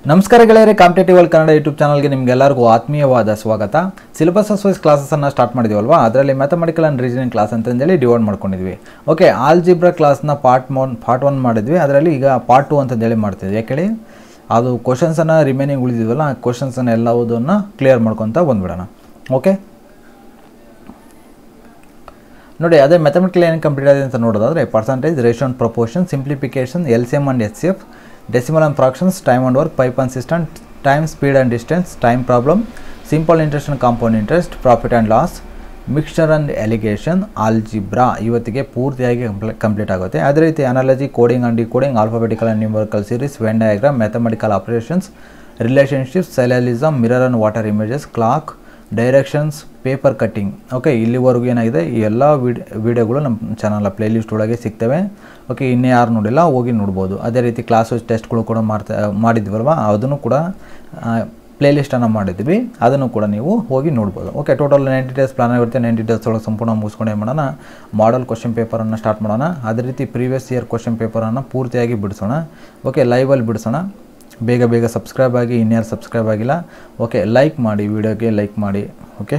ನಮಸ್ಕಾರ ಗೆಳೆಯರೆ competitive world Kannada YouTube ಚಾನಲ್ಗೆ ನಿಮಗೆಲ್ಲರಿಗೂ ಆತ್ಮೀಯವಾದ ಸ್ವಾಗತ ಸಿಲೆಬಸ್ ವೈಸ್ ಕ್ಲಾಸಸ್ಸನ್ನು ಸ್ಟಾರ್ಟ್ ಮಾಡಿದ್ದೀವಲ್ವಾ ಅದರಲ್ಲಿ ಮ್ಯಾಥಮೆಟಿಕಲ್ ಆ್ಯಂಡ್ ರೀಸನಿಂಗ್ ಕ್ಲಾಸ್ ಅಂತಂದೇಳಿ ಡಿವೈಡ್ ಮಾಡ್ಕೊಂಡಿದ್ವಿ ಓಕೆ ಆಲ್ಜಿಬ್ರಾ ಕ್ಲಾಸ್ನ ಪಾರ್ಟ್ ಒನ್ ಪಾರ್ಟ್ ಒನ್ ಮಾಡಿದ್ವಿ ಅದರಲ್ಲಿ ಈಗ ಪಾರ್ಟ್ ಟು ಅಂತಂದೇಳಿ ಮಾಡ್ತಿದ್ವಿ ಯಾಕೆ ಅದು ಕ್ವಶನ್ಸನ್ನು ರಿಮೈನಿಂಗ್ ಉಳಿದಿದ್ವಲ್ಲ ಆ ಕ್ವಶನ್ಸನ್ನು ಎಲ್ಲವುದನ್ನು ಕ್ಲಿಯರ್ ಮಾಡ್ಕೊತ ಬಂದ್ಬಿಡೋಣ ಓಕೆ ನೋಡಿ ಅದೇ ಮೆಥಮೆಟಿಕಲ್ ಏನು ಕಂಪ್ಲೀಟ್ ಆಗಿದೆ ಅಂತ ನೋಡೋದಾದರೆ ಪರ್ಸಂಟೇಜ್ ರೇಷನ್ and proportion simplification L C M and H C F decimal and fractions time and work pipe and cistern time speed and distance time problem simple interest and compound interest profit and loss mixture and alligation algebra ಇವತ್ತಿಗೆ ಪೂರ್ತಿಯಾಗಿ complete ಆಗುತ್ತೆ ಅದೇ ರೀತಿ analogy coding and decoding alphabetical and numerical series Venn diagram mathematical operations relationships syllogism mirror and water images clock directions paper cutting okay ಇಲ್ಲಿವರೆಗೂ ಏನಾಗಿದೆ ಈ ಎಲ್ಲ we'd ವಿಡಿಯೋಗಳು ನಮ್ಮ ಚಾನಲ್ ಪ್ಲೇಲಿಸ್ಟ್ ಒಳಗೆ ಸಿಗ್ತವೆ ಓಕೆ ಇನ್ನೇ ಯಾರು ನೋಡಿಲ್ಲ ಹೋಗಿ ನೋಡ್ಬೋದು ಅದೇ ರೀತಿ ಕ್ಲಾಸಸ್ ಟೆಸ್ಟ್ಗಳು ಕೂಡ ಮಾಡ್ತಾ ಮಾಡಿದ್ವಲ್ವ ಅದನ್ನು ಕೂಡ ಪ್ಲೇಲಿಸ್ಟನ್ನು ಮಾಡಿದ್ವಿ ಅದನ್ನು ಕೂಡ ನೀವು ಹೋಗಿ ನೋಡ್ಬೋದು okay total ninety days plan ಆಗಿರುತ್ತೆ ನೈಂಟಿ ಡೇಸ್ ಒಳಗೆ ಸಂಪೂರ್ಣ ಮುಗಿಸ್ಕೊಂಡು ಏನು ಮಾಡೋಣ ಮಾಡಲ್ ಕ್ವಶನ್ ಪೇಪರನ್ನು ಸ್ಟಾರ್ಟ್ ಮಾಡೋಣ ಅದೇ ರೀತಿ ಪ್ರೀವಿಯಸ್ ಇಯರ್ ಕ್ವಶನ್ ಪೇಪರನ್ನು ಪೂರ್ತಿಯಾಗಿ ಬಿಡಿಸೋಣ ಓಕೆ ಲೈವಲ್ಲಿ ಬಿಡಿಸೋಣ ಬೇಗ ಬೇಗ ಸಬ್ಸ್ಕ್ರೈಬ್ ಆಗಿ ಇನ್ಯಾರು ಸಬ್ಸ್ಕ್ರೈಬ್ ಆಗಿಲ್ಲ ಓಕೆ ಲೈಕ್ ಮಾಡಿ ವಿಡಿಯೋಗೆ ಲೈಕ್ ಮಾಡಿ ಓಕೆ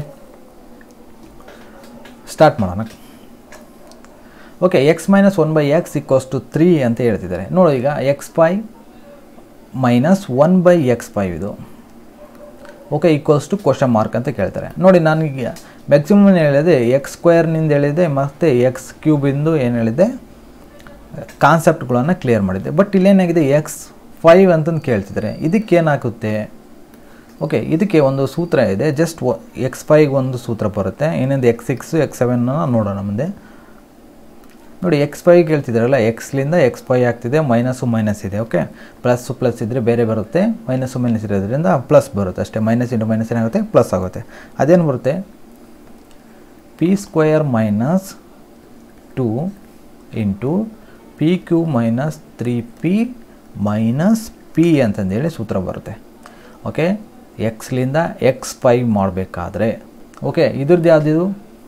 ಸ್ಟಾರ್ಟ್ ಮಾಡೋಣ okay x minus one by x equals to three ಅಂತ ಹೇಳ್ತಿದ್ದಾರೆ ನೋಡು ಈಗ x five minus one by x five ಇದು okay equals to question mark ಅಂತ ಕೇಳ್ತಾರೆ ನೋಡಿ ನನಗೆ ಮ್ಯಾಕ್ಸಿಮಮ್ ಏನು ಹೇಳಿದೆ ಎಕ್ಸ್ ಸ್ಕ್ವೇರ್ನಿಂದ ಹೇಳಿದೆ ಮತ್ತು ಎಕ್ಸ್ ಕ್ಯೂಬಿಂದು ಏನು ಹೇಳಿದೆ ಕಾನ್ಸೆಪ್ಟ್ಗಳನ್ನು ಕ್ಲಿಯರ್ ಮಾಡಿದ್ದೆ ಬಟ್ ಇಲ್ಲೇನಾಗಿದೆ ಎಕ್ಸ್ ಫೈವ್ ಅಂತಂದು ಕೇಳ್ತಿದ್ದಾರೆ ಇದಕ್ಕೇನಾಗುತ್ತೆ ಓಕೆ ಇದಕ್ಕೆ ಒಂದು ಸೂತ್ರ ಇದೆ ಜಸ್ಟ್ ಎಕ್ಸ್ ಫೈವ್ ಒಂದು ಸೂತ್ರ ಬರುತ್ತೆ ಇನ್ನೊಂದು ಎಕ್ಸ್ ಸಿಕ್ಸು ಎಕ್ಸ್ ಸೆವೆನ್ನ ನೋಡೋಣ ಮುಂದೆ ನೋಡಿ ಎಕ್ಸ್ ಫೈವ್ ಕೇಳ್ತಿದ್ದಾರಲ್ಲ ಎಕ್ಸ್ಲಿಂದ ಎಕ್ಸ್ ಫೈ ಆಗ್ತಿದೆ ಮೈನಸ್ಸು ಮೈನಸ್ ಇದೆ ಓಕೆ ಪ್ಲಸ್ಸು ಪ್ಲಸ್ ಇದ್ದರೆ ಬೇರೆ ಬರುತ್ತೆ ಮೈನಸ್ಸು ಮೈನಸ್ ಇರೋದ್ರಿಂದ ಪ್ಲಸ್ ಬರುತ್ತೆ ಅಷ್ಟೇ ಮೈನಸ್ ಇಂಟು ಮೈನಸ್ ಏನಾಗುತ್ತೆ ಪ್ಲಸ್ ಆಗುತ್ತೆ ಅದೇನು ಬರುತ್ತೆ p square minus two into p Q minus three p minus p ಅಂತಂದೇಳಿ ಸೂತ್ರ ಬರುತ್ತೆ ಓಕೆ ಎಕ್ಸ್ಲಿಂದ ಎಕ್ಸ್ ಫೈವ್ ಮಾಡಬೇಕಾದ್ರೆ ಓಕೆ ಇದ್ರದ್ದು ಯಾವುದಿದು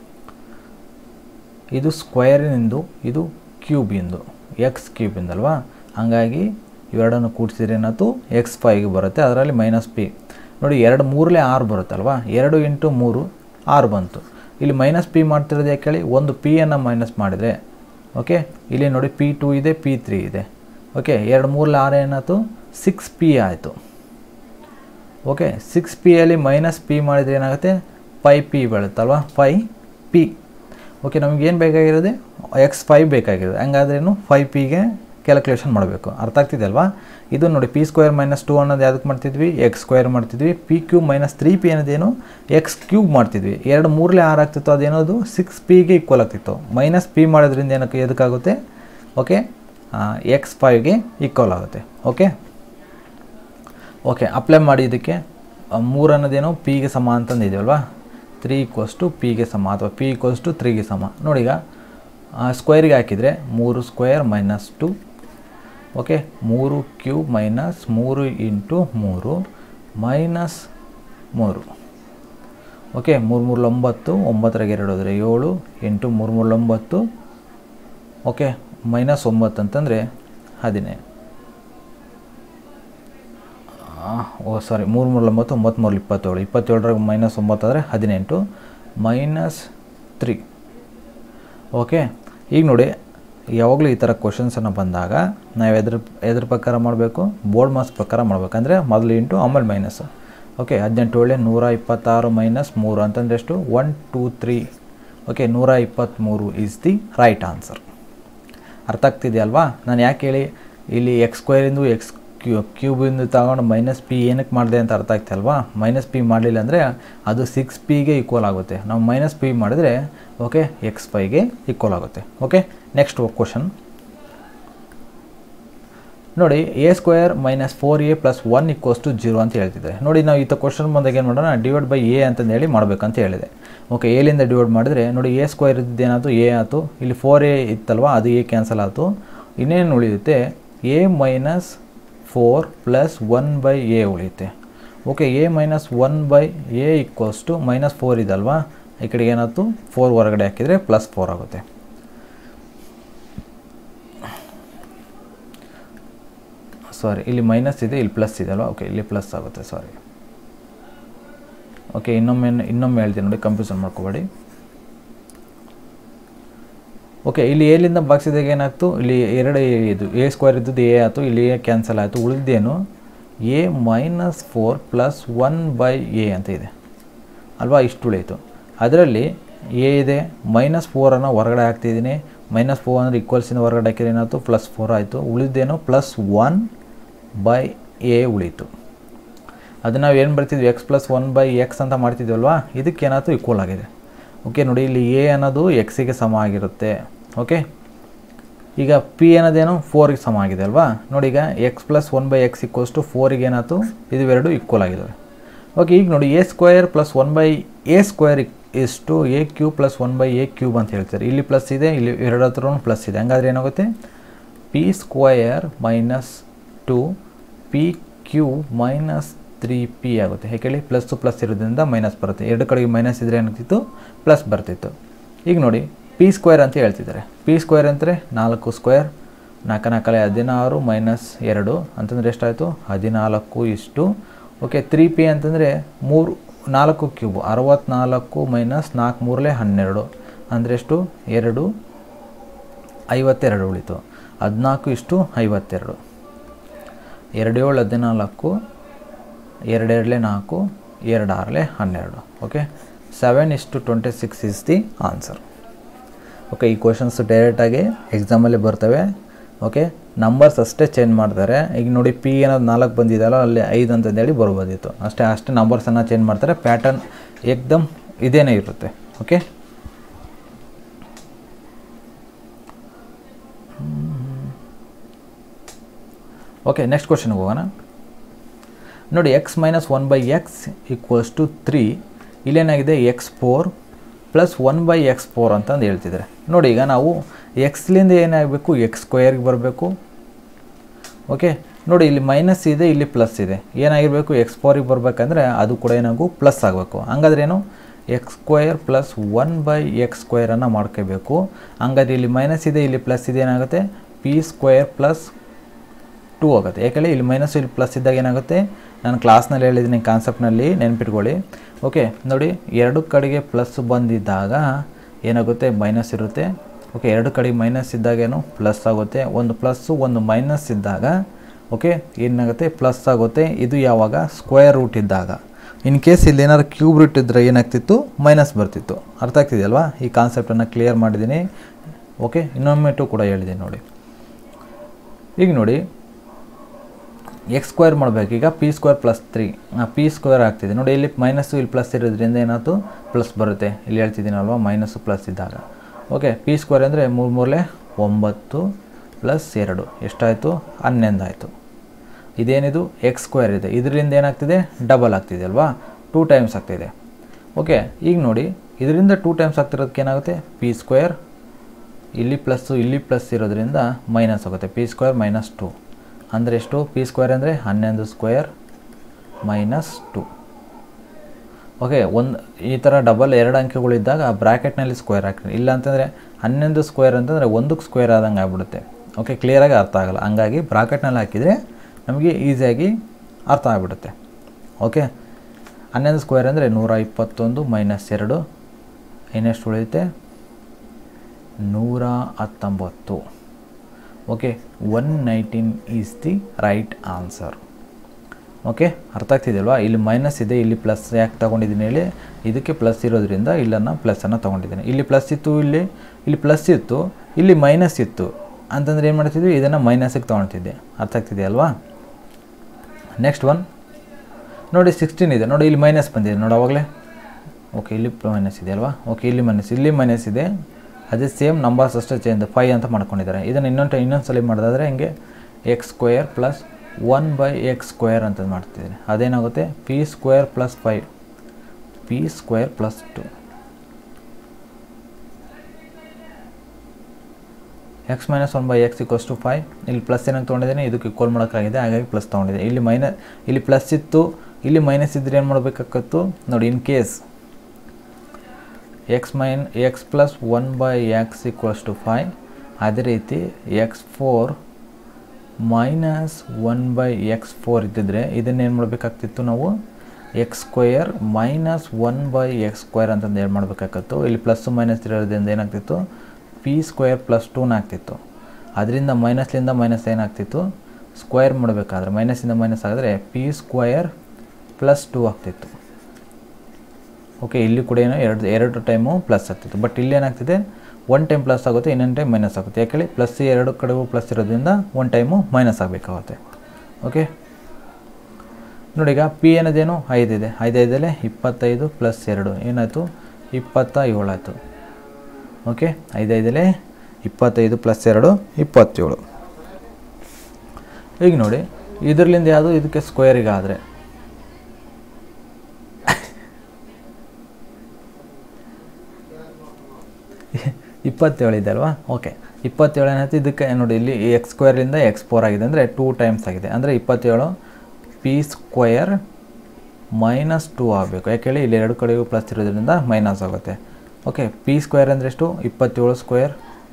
ಇದು ಸ್ಕ್ವೇರಿನಿಂದು ಇದು ಕ್ಯೂಬಿಂದು ಎಕ್ಸ್ ಕ್ಯೂಬಿಂದಲ್ವಾ ಹಾಗಾಗಿ ಇವೆರಡನ್ನು ಕೂಡಿಸಿದ್ರೆ ಏನಾಯ್ತು ಎಕ್ಸ್ ಫೈವ್ಗೆ ಬರುತ್ತೆ ಅದರಲ್ಲಿ ಮೈನಸ್ ಪಿ ನೋಡಿ ಎರಡು ಮೂರಲೇ ಆರು ಬರುತ್ತಲ್ವಾ ಎರಡು ಇಂಟು ಮೂರು ಆರು ಬಂತು ಇಲ್ಲಿ ಮೈನಸ್ ಪಿ ಮಾಡ್ತಿರೋದು ಯಾಕೆ ಹೇಳಿ ಒಂದು ಪಿಯನ್ನು ಮೈನಸ್ ಮಾಡಿದರೆ ಓಕೆ ಇಲ್ಲಿ ನೋಡಿ ಪಿ ಟು ಇದೆ ಪಿ ತ್ರೀ ಇದೆ ಓಕೆ ಎರಡು ಮೂರಲೆ ಆರು ಏನಾಯ್ತು ಸಿಕ್ಸ್ ಪಿ ಆಯಿತು ಓಕೆ ಸಿಕ್ಸ್ ಪಿಯಲ್ಲಿ ಮೈನಸ್ ಪಿ ಮಾಡಿದರೆ ಏನಾಗುತ್ತೆ ಫೈ ಪಿ ಬೀಳುತ್ತಲ್ವ ಫೈ ಪಿ ಓಕೆ ನಮಗೇನು ಬೇಕಾಗಿರೋದೆ ಎಕ್ಸ್ ಫೈವ್ ಬೇಕಾಗಿರೋದು ಹಂಗಾದ್ರೇನು ಫೈ ಪಿಗೆ ಕ್ಯಾಲ್ಕುಲೇಷನ್ ಮಾಡಬೇಕು ಅರ್ಥ ಆಗ್ತಿದೆ ಅಲ್ವಾ ಇದು ನೋಡಿ ಪಿ ಸ್ಕ್ವೇರ್ ಮೈನಸ್ ಟು ಅನ್ನೋದು ಯಾವುದಕ್ಕೆ ಮಾಡ್ತಿದ್ವಿ ಎಕ್ಸ್ ಸ್ಕ್ವೇರ್ ಮಾಡ್ತಿದ್ವಿ p cube minus three p ಅನ್ನೋದೇನು ಎಕ್ಸ್ ಕ್ಯೂಬ್ ಮಾಡ್ತಿದ್ವಿ ಎರಡು ಮೂರಲೇ ಆರು ಆಗ್ತಿತ್ತು ಅದೇನೋದು ಸಿಕ್ಸ್ ಪಿಗೆ ಈಕ್ವಲ್ ಆಗ್ತಿತ್ತು ಮೈನಸ್ ಪಿ ಮಾಡೋದ್ರಿಂದ ಏನಕ್ಕೆ ಎದಕ್ಕಾಗುತ್ತೆ ಓಕೆ ಎಕ್ಸ್ ಫೈವ್ಗೆ ಈಕ್ವಲ್ ಆಗುತ್ತೆ ಓಕೆ ಓಕೆ ಅಪ್ಲೈ ಮಾಡಿ ಇದಕ್ಕೆ ಮೂರು ಅನ್ನೋದೇನೋ ಪಿಗೆ ಸಮ ಅಂತಂದಿದೆಯಲ್ವಾ ತ್ರೀ ಈಕ್ವಲ್ಸ್ ಟು ಪಿಗೆ ಸಮ ಅಥವಾ ಪಿ ಈಕ್ವಲ್ಸ್ ಟು ತ್ರೀಗೆ ಸಮ ನೋಡಿ ಈಗ ಸ್ಕ್ವೇರಿಗೆ ಹಾಕಿದರೆ ಮೂರು ಸ್ಕ್ವೇರ್ ಮೈನಸ್ ಟು ಓಕೆ ಮೂರು ಕ್ಯೂಬ್ ಮೈನಸ್ ಮೂರು ಇಂಟು ಮೂರು ಮೈನಸ್ ಮೂರು ಓಕೆ ಮೂರು ಮೂರು ಒಂಬತ್ತು ಒಂಬತ್ತರಾಗ ಎರಡು ಹೋದರೆ ಏಳು ಎಂಟು ಮೂರು ಮೂರು ಒಂಬತ್ತು ಓಕೆ ಮೈನಸ್ ಒಂಬತ್ತು ಅಂತಂದರೆ ಹದಿನೈದು ಓ ಸಾರಿ ಮೂರು ಮೂರು ಒಂಬತ್ತು ಒಂಬತ್ತು ಮೂರು ಇಪ್ಪತ್ತೇಳು ಇಪ್ಪತ್ತೇಳರಾಗ ಮೈನಸ್ ಒಂಬತ್ತು ಆದರೆ ಹದಿನೆಂಟು ಮೈನಸ್ ತ್ರೀ ಓಕೆ ಈಗ ನೋಡಿ ಯಾವಾಗಲೂ ಈ ಥರ ಕ್ವಶನ್ಸನ್ನು ಬಂದಾಗ ನಾವು ಎದ್ರ ಎದ್ರ ಪ್ರಕಾರ ಮಾಡಬೇಕು ಬೋರ್ಡ್ ಮಾರ್ಕ್ಸ್ ಪ್ರಕಾರ ಮಾಡಬೇಕಂದ್ರೆ ಮೊದಲು ಇಂಟು ಆಮೇಲೆ ಮೈನಸ್ ಓಕೆ ಹದಿನೆಂಟು ಒಳ್ಳೆ ನೂರ ಇಪ್ಪತ್ತಾರು ಮೈನಸ್ ಮೂರು ಅಂತಂದರೆ ಎಷ್ಟು ಒನ್ ಟೂ ತ್ರೀ ಓಕೆ ನೂರ ಇಪ್ಪತ್ತ್ಮೂರು ಈಸ್ ದಿ ರೈಟ್ ಆನ್ಸರ್ ಅರ್ಥ ಆಗ್ತಿದೆಯಲ್ವಾ ನಾನು ಯಾಕೆ ಹೇಳಿ ಇಲ್ಲಿ ಎಕ್ಸ್ ಸ್ಕ್ವೇರಿಂದು ಎಕ್ಸ್ ಕ್ಯೂ ಕ್ಯೂಬಿಂದ ತಗೊಂಡು ಮೈನಸ್ ಪಿ ಏನಕ್ಕೆ ಮಾಡಿದೆ ಅಂತ ಅರ್ಥ ಆಗ್ತಲ್ವಾ ಮೈನಸ್ ಪಿ ಮಾಡಲಿಲ್ಲ ಅಂದರೆ ಅದು ಸಿಕ್ಸ್ ಪಿಗೆ ಈಕ್ವಲ್ ಆಗುತ್ತೆ ನಾವು ಮೈನಸ್ ಪಿ ಮಾಡಿದರೆ ಓಕೆ ಎಕ್ಸ್ ಫೈಗೆ ಈಕ್ವಲ್ ಆಗುತ್ತೆ ಓಕೆ ನೆಕ್ಸ್ಟ್ ಕ್ವಶನ್ ನೋಡಿ a square minus four a plus one equals to zero ಅಂತ ಹೇಳ್ತಿದ್ದಾರೆ ನೋಡಿ ನಾವು ಈ ಕ್ವಶನ್ ಬಂದಾಗ ಏನು ಮಾಡೋಣ ಡಿವೈಡ್ ಬೈ ಎ ಅಂತಂದು ಹೇಳಿ ಮಾಡಬೇಕಂತ ಹೇಳಿದೆ ಓಕೆ ಎಲಿಂದ ಡಿವೈಡ್ ಮಾಡಿದ್ರೆ ನೋಡಿ ಎ ಸ್ಕ್ವೇರ್ ಇದ್ದೇನಾಯ್ತು ಎ ಆಯಿತು ಇಲ್ಲಿ ಫೋರ್ ಎ ಇತ್ತಲ್ವ ಅದು ಎ ಕ್ಯಾನ್ಸಲ್ ಆಯಿತು ಇನ್ನೇನು ಉಳಿಯುತ್ತೆ a minus four plus one by a ಉಳಿಯುತ್ತೆ okay a minus one by a equals to minus four ಇದಲ್ವಾ ಈ ಕಡೆಗೆ ಏನಾಯ್ತು ಫೋರ್ ಹೊರಗಡೆ ಹಾಕಿದರೆ ಪ್ಲಸ್ ಫೋರ್ ಆಗುತ್ತೆ ಸೊ ಸಾರಿ ಇಲ್ಲಿ ಮೈನಸ್ ಇದೆ ಇಲ್ಲಿ ಪ್ಲಸ್ ಇದೆ ಅಲ್ವಾ ಓಕೆ ಇಲ್ಲಿ ಪ್ಲಸ್ ಆಗುತ್ತೆ ಸಾರಿ ಓಕೆ ಇನ್ನೊಮ್ಮೆ ಇನ್ನೊಮ್ಮೆ ಹೇಳ್ತೀನಿ ನೋಡಿ ಕನ್ಫ್ಯೂಷನ್ ಮಾಡ್ಕೋಬೇಡಿ ಓಕೆ ಇಲ್ಲಿ ಎಲ್ಲಿಂದ ಭಾಗಿಸಿದಾಗ ಏನಾಯ್ತು ಇಲ್ಲಿ ಎರಡು ಎ ಇದು ಎ ಸ್ಕ್ವೇರ್ ಇದ್ದದ್ದು ಎ ಆಯಿತು ಇಲ್ಲಿ ಎ ಕ್ಯಾನ್ಸಲ್ ಆಯಿತು ಉಳಿದೇನು a minus four plus one by a ಅಂತ ಇದೆ ಅಲ್ವಾ ಇಷ್ಟು ಉಳಿಯಿತು ಅದರಲ್ಲಿ ಎ ಇದೆ ಮೈನಸ್ ಫೋರನ್ನು ಹೊರಗಡೆ ಹಾಕ್ತಿದ್ದೀನಿ ಮೈನಸ್ ಫೋರ್ ಅಂದರೆ ಈಕ್ವಲ್ಸಿಂದ ಹೊರಗಡೆ ಹಾಕಿದ್ರೆ ಏನಾಯ್ತು ಪ್ಲಸ್ ಫೋರ್ ಆಯಿತು ಉಳಿದೇನು ಪ್ಲಸ್ ಒನ್ ಬೈ ಎ ಉಳೀತು ಅದು ನಾವು ಏನು ಬರ್ತಿದ್ವಿ x plus one by x ಅಂತ ಮಾಡ್ತಿದ್ವಲ್ವಾ ಇದಕ್ಕೆ ಏನಾಯ್ತು ಈಕ್ವಲ್ ಆಗಿದೆ ಓಕೆ ನೋಡಿ ಇಲ್ಲಿ ಎ ಅನ್ನೋದು ಎಕ್ಸಿಗೆ ಸಮ ಆಗಿರುತ್ತೆ ಓಕೆ ಈಗ ಪಿ ಅನ್ನೋದೇನು ಫೋರಿಗೆ ಸಮ ಆಗಿದೆ ಅಲ್ವಾ ನೋಡಿ ಈಗ x plus one by x equals to ಫೋರಿಗೆ ಏನಾಯ್ತು ಇವೆರಡು ಈಕ್ವಲ್ ಆಗಿದ್ದಾವೆ ಓಕೆ ಈಗ ನೋಡಿ a square plus one by a square ಇಷ್ಟು a cube plus one by a cube ಅಂತ ಹೇಳ್ತಾರೆ ಇಲ್ಲಿ ಪ್ಲಸ್ ಇದೆ ಇಲ್ಲಿ ಎರಡು ಹತ್ರ ಪ್ಲಸ್ ಇದೆ ಹಂಗಾದ್ರೆ ಏನಾಗುತ್ತೆ p square minus two p Q minus three p ಆಗುತ್ತೆ ಹೇಳಿ ಪ್ಲಸ್ಸು ಪ್ಲಸ್ ಇರೋದ್ರಿಂದ ಮೈನಸ್ ಬರುತ್ತೆ ಎರಡು ಕಡೆಗೆ ಮೈನಸ್ ಇದ್ದರೆ ಏನಾಗ್ತಿತ್ತು ಪ್ಲಸ್ ಬರ್ತಿತ್ತು ಈಗ ನೋಡಿ ಪಿ ಸ್ಕ್ವೇರ್ ಅಂತ ಹೇಳ್ತಿದ್ದಾರೆ ಪಿ ಸ್ಕ್ವೇರ್ ಅಂದರೆ ನಾಲ್ಕು ಸ್ಕ್ವೇರ್ ನಾಲ್ಕು ನಾಲ್ಕಲೆ ಹದಿನಾರು ಮೈನಸ್ ಎರಡು ಅಂತಂದರೆ ಎಷ್ಟಾಯಿತು ಹದಿನಾಲ್ಕು ಇಷ್ಟು ಓಕೆ ತ್ರೀ ಪಿ ಅಂತಂದರೆ ಮೂರು ನಾಲ್ಕು ಕ್ಯೂಬ್ ಅರವತ್ನಾಲ್ಕು ಮೈನಸ್ ನಾಲ್ಕು ಮೂರಲೆ ಹನ್ನೆರಡು ಅಂದರೆ ಎಷ್ಟು ಎರಡು ಐವತ್ತೆರಡು ಉಳಿತು ಹದಿನಾಲ್ಕು ಇಷ್ಟು ಐವತ್ತೆರಡು ಎರಡು ಏಳು ಹದಿನಾಲ್ಕು ಎರಡೆರಡಲೆ ನಾಲ್ಕು ಎರಡು ಆರಲೆ ಹನ್ನೆರಡು ಓಕೆ ಸೆವೆನ್ ಇಷ್ಟು twenty six is the answer okay ಈ ಕ್ವಶನ್ಸ್ ಡೈರೆಕ್ಟಾಗಿ ಎಕ್ಸಾಮಲ್ಲಿ ಬರ್ತವೆ ಓಕೆ ನಂಬರ್ಸ್ ಅಷ್ಟೇ ಚೇಂಜ್ ಮಾಡ್ತಾರೆ ಈಗ ನೋಡಿ ಪಿ ಏನಾದ್ರು ನಾಲ್ಕು ಬಂದಿದೆಯಲ್ಲ ಅಲ್ಲಿ ಐದು ಅಂತಂದೇಳಿ ಬರ್ಬೋದಿತ್ತು ಅಷ್ಟೇ ಅಷ್ಟೇ ನಂಬರ್ಸನ್ನು ಚೇಂಜ್ ಮಾಡ್ತಾರೆ ಪ್ಯಾಟರ್ನ್ ಏಕ್ದಮ್ ಇದೇನೇ ಇರುತ್ತೆ ಓಕೆ ಓಕೆ ನೆಕ್ಸ್ಟ್ ಕ್ವಶನ್ಗೆ ಹೋಗೋಣ ನೋಡಿ x minus one by x equals to three ಇಲ್ಲೇನಾಗಿದೆ x four plus one by x four ಅಂತಂದು ಹೇಳ್ತಿದ್ದಾರೆ ನೋಡಿ ಈಗ ನಾವು ಎಕ್ಸ್ಲಿಂದ ಏನಾಗಬೇಕು ಎಕ್ಸ್ ಸ್ಕ್ವೇರ್ಗೆ ಬರಬೇಕು ಓಕೆ ನೋಡಿ ಇಲ್ಲಿ ಮೈನಸ್ ಇದೆ ಇಲ್ಲಿ ಪ್ಲಸ್ ಇದೆ ಏನಾಗಿರಬೇಕು ಎಕ್ಸ್ ಫೋರಿಗೆ ಬರಬೇಕಂದ್ರೆ ಅದು ಕೂಡ ಏನಾಗು ಪ್ಲಸ್ ಆಗಬೇಕು ಹಂಗಾದ್ರೆ ಏನು x square plus one by x ಸ್ಕ್ವೇರನ್ನು ಮಾಡ್ಕೋಬೇಕು ಹಂಗಾದ್ರೆ ಇಲ್ಲಿ ಮೈನಸ್ ಇದೆ ಇಲ್ಲಿ ಪ್ಲಸ್ ಇದೆ ಏನಾಗುತ್ತೆ ಪಿ ಸ್ಕ್ವೇರ್ ಪ್ಲಸ್ ಟೂ ಆಗುತ್ತೆ ಯಾಕಂದರೆ ಇಲ್ಲಿ ಮೈನಸ್ ಇಲ್ಲಿ ಪ್ಲಸ್ ಇದ್ದಾಗ ಏನಾಗುತ್ತೆ ನಾನು ಕ್ಲಾಸ್ನಲ್ಲಿ ಹೇಳಿದ್ದೀನಿ ಕಾನ್ಸೆಪ್ಟ್ನಲ್ಲಿ ನೆನ್ಪಿಟ್ಕೊಳ್ಳಿ ಓಕೆ ನೋಡಿ ಎರಡು ಕಡೆಗೆ ಪ್ಲಸ್ ಬಂದಿದ್ದಾಗ ಏನಾಗುತ್ತೆ ಮೈನಸ್ ಇರುತ್ತೆ ಓಕೆ ಎರಡು ಕಡೆಗೆ ಮೈನಸ್ ಇದ್ದಾಗೇನು ಪ್ಲಸ್ ಆಗುತ್ತೆ ಒಂದು ಪ್ಲಸ್ಸು ಒಂದು ಮೈನಸ್ ಇದ್ದಾಗ ಓಕೆ ಏನಾಗುತ್ತೆ ಪ್ಲಸ್ ಆಗುತ್ತೆ ಇದು ಯಾವಾಗ ಸ್ಕ್ವೇರ್ ರೂಟ್ ಇದ್ದಾಗ ಇನ್ ಕೇಸ್ ಇಲ್ಲಿ ಏನಾದ್ರು ಕ್ಯೂಬ್ ರೂಟ್ ಇದ್ದರೆ ಏನಾಗ್ತಿತ್ತು ಮೈನಸ್ ಬರ್ತಿತ್ತು ಅರ್ಥ ಆಗ್ತಿದೆಯಲ್ವಾ ಈ ಕಾನ್ಸೆಪ್ಟನ್ನು ಕ್ಲಿಯರ್ ಮಾಡಿದ್ದೀನಿ ಓಕೆ ಇನ್ನೊಮ್ಮೆ ಟು ಕೂಡ ಹೇಳಿದ್ದೀನಿ ನೋಡಿ ಈಗ ನೋಡಿ ಎಕ್ಸ್ ಸ್ಕ್ವೇರ್ ಮಾಡಬೇಕು ಈಗ p square plus three p square ಆಗ್ತಿದೆ ನೋಡಿ ಇಲ್ಲಿ ಮೈನಸ್ಸು ಇಲ್ಲಿ ಪ್ಲಸ್ ಇರೋದ್ರಿಂದ ಏನಾಯ್ತು ಪ್ಲಸ್ ಬರುತ್ತೆ ಇಲ್ಲಿ ಹೇಳ್ತಿದ್ದೀನಲ್ವ ಮೈನಸ್ಸು ಪ್ಲಸ್ ಇದ್ದಾಗ ಓಕೆ ಪಿ ಸ್ಕ್ವೇರ್ ಅಂದರೆ ಮೂರು ಮೂರಲೆ ಒಂಬತ್ತು ಪ್ಲಸ್ ಎರಡು ಎಷ್ಟಾಯಿತು ಹನ್ನೊಂದು ಆಯಿತು ಇದೇನಿದು ಎಕ್ಸ್ ಸ್ಕ್ವೇರ್ ಇದೆ ಇದರಿಂದ ಏನಾಗ್ತಿದೆ ಡಬಲ್ ಆಗ್ತಿದೆ ಅಲ್ವಾ ಟೂ ಟೈಮ್ಸ್ ಆಗ್ತಿದೆ ಓಕೆ ಈಗ ನೋಡಿ ಇದರಿಂದ ಟೂ ಟೈಮ್ಸ್ ಆಗ್ತಿರೋದಕ್ಕೆ ಏನಾಗುತ್ತೆ ಪಿ ಸ್ಕ್ವೇರ್ ಇಲ್ಲಿ ಪ್ಲಸ್ಸು ಇಲ್ಲಿ ಪ್ಲಸ್ ಇರೋದ್ರಿಂದ ಮೈನಸ್ ಆಗುತ್ತೆ ಪಿ ಸ್ಕ್ವೇರ್ ಮೈನಸ್ ಟು ಅಂದರೆ ಎಷ್ಟು ಪಿ ಸ್ಕ್ವೇರ್ ಅಂದರೆ ಹನ್ನೊಂದು ಸ್ಕ್ವೇರ್ ಮೈನಸ್ ಟು ಓಕೆ ಒಂದು ಈ ಥರ ಡಬಲ್ ಎರಡು ಅಂಕೆಗಳಿದ್ದಾಗ ಬ್ರ್ಯಾಕೆಟ್ನಲ್ಲಿ ಸ್ಕ್ವೇರ್ ಹಾಕ್ರಿ ಇಲ್ಲ ಅಂತಂದರೆ ಹನ್ನೊಂದು ಸ್ಕ್ವೇರ್ ಅಂತಂದರೆ ಒಂದಕ್ಕೆ ಸ್ಕ್ವೇರ್ ಆದಂಗೆ ಆಗ್ಬಿಡುತ್ತೆ ಓಕೆ ಕ್ಲಿಯರಾಗಿ ಅರ್ಥ ಆಗಲ್ಲ ಹಂಗಾಗಿ ಬ್ರಾಕೆಟ್ನಲ್ಲಿ ಹಾಕಿದರೆ ನಮಗೆ ಈಸಿಯಾಗಿ ಅರ್ಥ ಆಗಿಬಿಡುತ್ತೆ ಓಕೆ ಹನ್ನೊಂದು ಸ್ಕ್ವೇರ್ ಅಂದರೆ ನೂರ ಇಪ್ಪತ್ತೊಂದು ಮೈನಸ್ ಎರಡು ಇನ್ನೆಷ್ಟು ಉಳಿಯುತ್ತೆ ನೂರ ಹತ್ತೊಂಬತ್ತು okay one nineteen is the right answer okay ಅರ್ಥ ಆಗ್ತಿದೆಯಲ್ವಾ ಇಲ್ಲಿ ಮೈನಸ್ ಇದೆ ಇಲ್ಲಿ ಪ್ಲಸ್ ಯಾಕೆ ತೊಗೊಂಡಿದ್ದೀನಿ ಹೇಳಿ ಇದಕ್ಕೆ ಪ್ಲಸ್ ಇರೋದ್ರಿಂದ ಇಲ್ಲನ್ನು ಪ್ಲಸ್ಸನ್ನು ತೊಗೊಂಡಿದ್ದೀನಿ ಇಲ್ಲಿ ಪ್ಲಸ್ ಇತ್ತು ಇಲ್ಲಿ ಇಲ್ಲಿ ಪ್ಲಸ್ ಇತ್ತು ಇಲ್ಲಿ ಮೈನಸ್ ಇತ್ತು ಅಂತಂದ್ರೆ ಏನು ಮಾಡ್ತಿದ್ವಿ ಇದನ್ನು ಮೈನಸಿಗೆ ತೊಗೊಳ್ತಿದ್ದೆ ಅರ್ಥ ಆಗ್ತಿದೆಯಲ್ವಾ ನೆಕ್ಸ್ಟ್ ಒನ್ ನೋಡಿ ಸಿಕ್ಸ್ಟೀನ್ ಇದೆ ನೋಡಿ ಇಲ್ಲಿ ಮೈನಸ್ ಬಂದಿದೆ ನೋಡಿ ಅವಾಗಲೇ ಓಕೆ ಇಲ್ಲಿ ಮೈನಸ್ ಇದೆ ಅಲ್ವಾ ಓಕೆ ಇಲ್ಲಿ ಮೈನಸ್ ಇಲ್ಲಿ ಮೈನಸ್ ಇದೆ ಅದೇ ಸೇಮ್ ನಂಬರ್ಸ್ ಅಷ್ಟೇ ಚೇಂಜ್ ಫೈ ಅಂತ ಮಾಡ್ಕೊಂಡಿದ್ದಾರೆ ಇದನ್ನು ಇನ್ನೊಂದು ಇನ್ನೊಂದು ಸಲ ಮಾಡೋದಾದರೆ ಹಿಂಗೆ x square plus one by x square ಅಂತ ಮಾಡ್ತಿದ್ದೀನಿ ಅದೇನಾಗುತ್ತೆ p square plus five p square plus two x minus one by x equals to five ಇಲ್ಲಿ ಪ್ಲಸ್ ಏನಾಗಿ ತೊಗೊಂಡಿದ್ದೀನಿ ಇದಕ್ಕೆ ಇಕ್ವಲ್ ಮಾಡೋಕ್ಕಾಗಿದೆ ಹಾಗಾಗಿ ಪ್ಲಸ್ ತೊಗೊಂಡಿದೆ ಇಲ್ಲಿ ಮೈನಸ್ ಇಲ್ಲಿ ಪ್ಲಸ್ ಇತ್ತು ಇಲ್ಲಿ ಮೈನಸ್ ಇದ್ದರೆ ಏನು ಮಾಡಬೇಕಾಗತ್ತು ನೋಡಿ in case x minus x plus one by x equals to five ಅದೇ ರೀತಿ x four minus one by x four ಇದ್ದಿದ್ರೆ ಇದನ್ನೇನು ಮಾಡಬೇಕಾಗ್ತಿತ್ತು ನಾವು x square minus one by x square ಅಂತಂದು ಏನು ಮಾಡಬೇಕಾಗಿತ್ತು ಇಲ್ಲಿ ಪ್ಲಸ್ಸು ಮೈನಸ್ ಇರೋದ್ರಿಂದ ಏನಾಗ್ತಿತ್ತು ಪಿ ಸ್ಕ್ವಯರ್ ಪ್ಲಸ್ ಟೂನ ಆಗ್ತಿತ್ತು ಅದರಿಂದ ಮೈನಸ್ಲಿಂದ ಮೈನಸ್ ಏನಾಗ್ತಿತ್ತು ಸ್ಕ್ವಯರ್ ಮಾಡಬೇಕಾದ್ರೆ ಮೈನಸ್ಸಿಂದ ಮೈನಸ್ ಆಗಿದ್ರೆ ಪಿ ಸ್ಕ್ವಯರ್ ಪ್ಲಸ್ ಟೂ ಆಗ್ತಿತ್ತು ಓಕೆ ಇಲ್ಲಿ ಕೂಡ ಏನೋ ಎರಡು ಎರಡು ಟೈಮು ಪ್ಲಸ್ ಆಗ್ತಿತ್ತು ಬಟ್ ಇಲ್ಲಿ ಏನಾಗ್ತಿದೆ ಒನ್ ಟೈಮ್ ಪ್ಲಸ್ ಆಗುತ್ತೆ ಇನ್ನೊಂದು ಟೈಮ್ ಮೈನಸ್ ಆಗುತ್ತೆ ಯಾಕೆ ಹೇಳಿ ಪ್ಲಸ್ ಎರಡು ಕಡೆಗೂ ಪ್ಲಸ್ ಇರೋದ್ರಿಂದ ಒನ್ ಟೈಮು ಮೈನಸ್ ಆಗಬೇಕಾಗುತ್ತೆ ಓಕೆ ನೋಡಿ ಈಗ ಪಿ ಏನದೇನು ಐದಿದೆ ಐದೈದಲ್ಲೇ ಇಪ್ಪತ್ತೈದು ಪ್ಲಸ್ ಎರಡು ಏನಾಯಿತು ಇಪ್ಪತ್ತ ಏಳು ಆಯಿತು ಓಕೆ ಐದೈದಲ್ಲೇ ಇಪ್ಪತ್ತೈದು ಪ್ಲಸ್ ಎರಡು ಇಪ್ಪತ್ತೇಳು ಈಗ ನೋಡಿ ಇದರಲ್ಲಿಂದ ಯಾವುದು ಇದಕ್ಕೆ ಸ್ಕ್ವೇರಿಗೆ ಆದರೆ ಇಪ್ಪತ್ತೇಳು ಇದೆ ಅಲ್ವಾ ಓಕೆ ಇಪ್ಪತ್ತೇಳು ಏನಾಯ್ತು ಇದಕ್ಕೆ ನೋಡಿ ಇಲ್ಲಿ ಎಕ್ಸ್ ಸ್ಕ್ವೇರಿಂದ ಎಕ್ಸ್ ಫೋರ್ ಆಗಿದೆ ಅಂದರೆ ಟೂ ಟೈಮ್ಸ್ ಆಗಿದೆ ಅಂದರೆ ಇಪ್ಪತ್ತೇಳು ಪಿ ಸ್ಕ್ವಯರ್ ಮೈನಸ್ ಟೂ ಆಗಬೇಕು ಯಾಕೆ ಹೇಳಿ ಇಲ್ಲಿ ಎರಡು ಕಡೆಗೂ ಪ್ಲಸ್ ಇರೋದ್ರಿಂದ ಮೈನಸ್ ಆಗುತ್ತೆ ಓಕೆ ಪಿ ಸ್ಕ್ವೇರ್ ಅಂದರೆ ಎಷ್ಟು ಇಪ್ಪತ್ತೇಳು ಸ್ಕ್ವೇರ್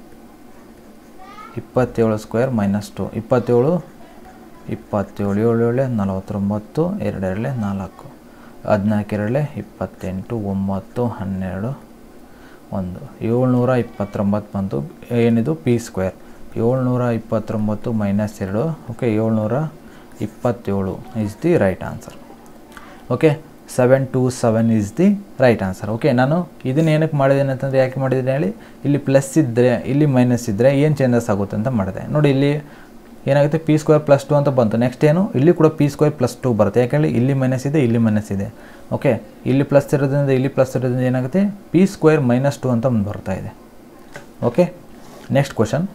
ಇಪ್ಪತ್ತೇಳು ಸ್ಕ್ವೇರ್ ಮೈನಸ್ ಟು ಇಪ್ಪತ್ತೇಳು ಇಪ್ಪತ್ತೇಳು ಏಳು ಏಳೆ ನಲವತ್ತೊಂಬತ್ತು ಎರಡೆರಡಲೆ ನಾಲ್ಕು ಹದಿನಾಲ್ಕು ಎರಡಲೆ ಇಪ್ಪತ್ತೆಂಟು ಒಂಬತ್ತು ಹನ್ನೆರಡು ಒಂದು ಏಳ್ನೂರ ಇಪ್ಪತ್ತೊಂಬತ್ತು ಬಂತು ಏನಿದು ಪಿ ಸ್ಕ್ವೇರ್ ಏಳ್ನೂರ ಇಪ್ಪತ್ತೊಂಬತ್ತು ಮೈನಸ್ ಎರಡು ಓಕೆ ಏಳ್ನೂರ ಇಪ್ಪತ್ತೇಳು is the right answer okay seven two seven is the right answer okay ನಾನು ಇದನ್ನ ಏನಕ್ಕೆ ಮಾಡಿದ್ದೇನೆ ಅಂತಂದರೆ ಯಾಕೆ ಮಾಡಿದ್ದೀನಿ ಹೇಳಿ ಇಲ್ಲಿ ಪ್ಲಸ್ ಇದ್ದರೆ ಇಲ್ಲಿ ಮೈನಸ್ ಇದ್ದರೆ ಏನು ಚೇಂಜಸ್ ಆಗುತ್ತೆ ಅಂತ ಮಾಡಿದೆ ನೋಡಿ ಇಲ್ಲಿ ಏನಾಗುತ್ತೆ ಪಿ ಸ್ಕ್ವೇರ್ ಪ್ಲಸ್ ಟು ಅಂತ ಬಂತು ನೆಕ್ಸ್ಟ್ ಏನು ಇಲ್ಲಿ ಕೂಡ ಪಿ ಸ್ಕ್ವೇರ್ ಪ್ಲಸ್ ಟು ಬರುತ್ತೆ ಯಾಕಂದರೆ ಇಲ್ಲಿ ಮೈನಸ್ ಇದೆ ಇಲ್ಲಿ ಮೈನಸ್ ಇದೆ ಓಕೆ ಇಲ್ಲಿ ಪ್ಲಸ್ ಇರೋದ್ರಿಂದ ಇಲ್ಲಿ ಪ್ಲಸ್ ಇರೋದ್ರಿಂದ ಏನಾಗುತ್ತೆ ಪಿ ಸ್ಕ್ವೇರ್ ಮೈನಸ್ ಟು ಅಂತ ಒಂದು ಬರ್ತಾ ಇದೆ ಓಕೆ ನೆಕ್ಸ್ಟ್ ಕ್ವಶನ್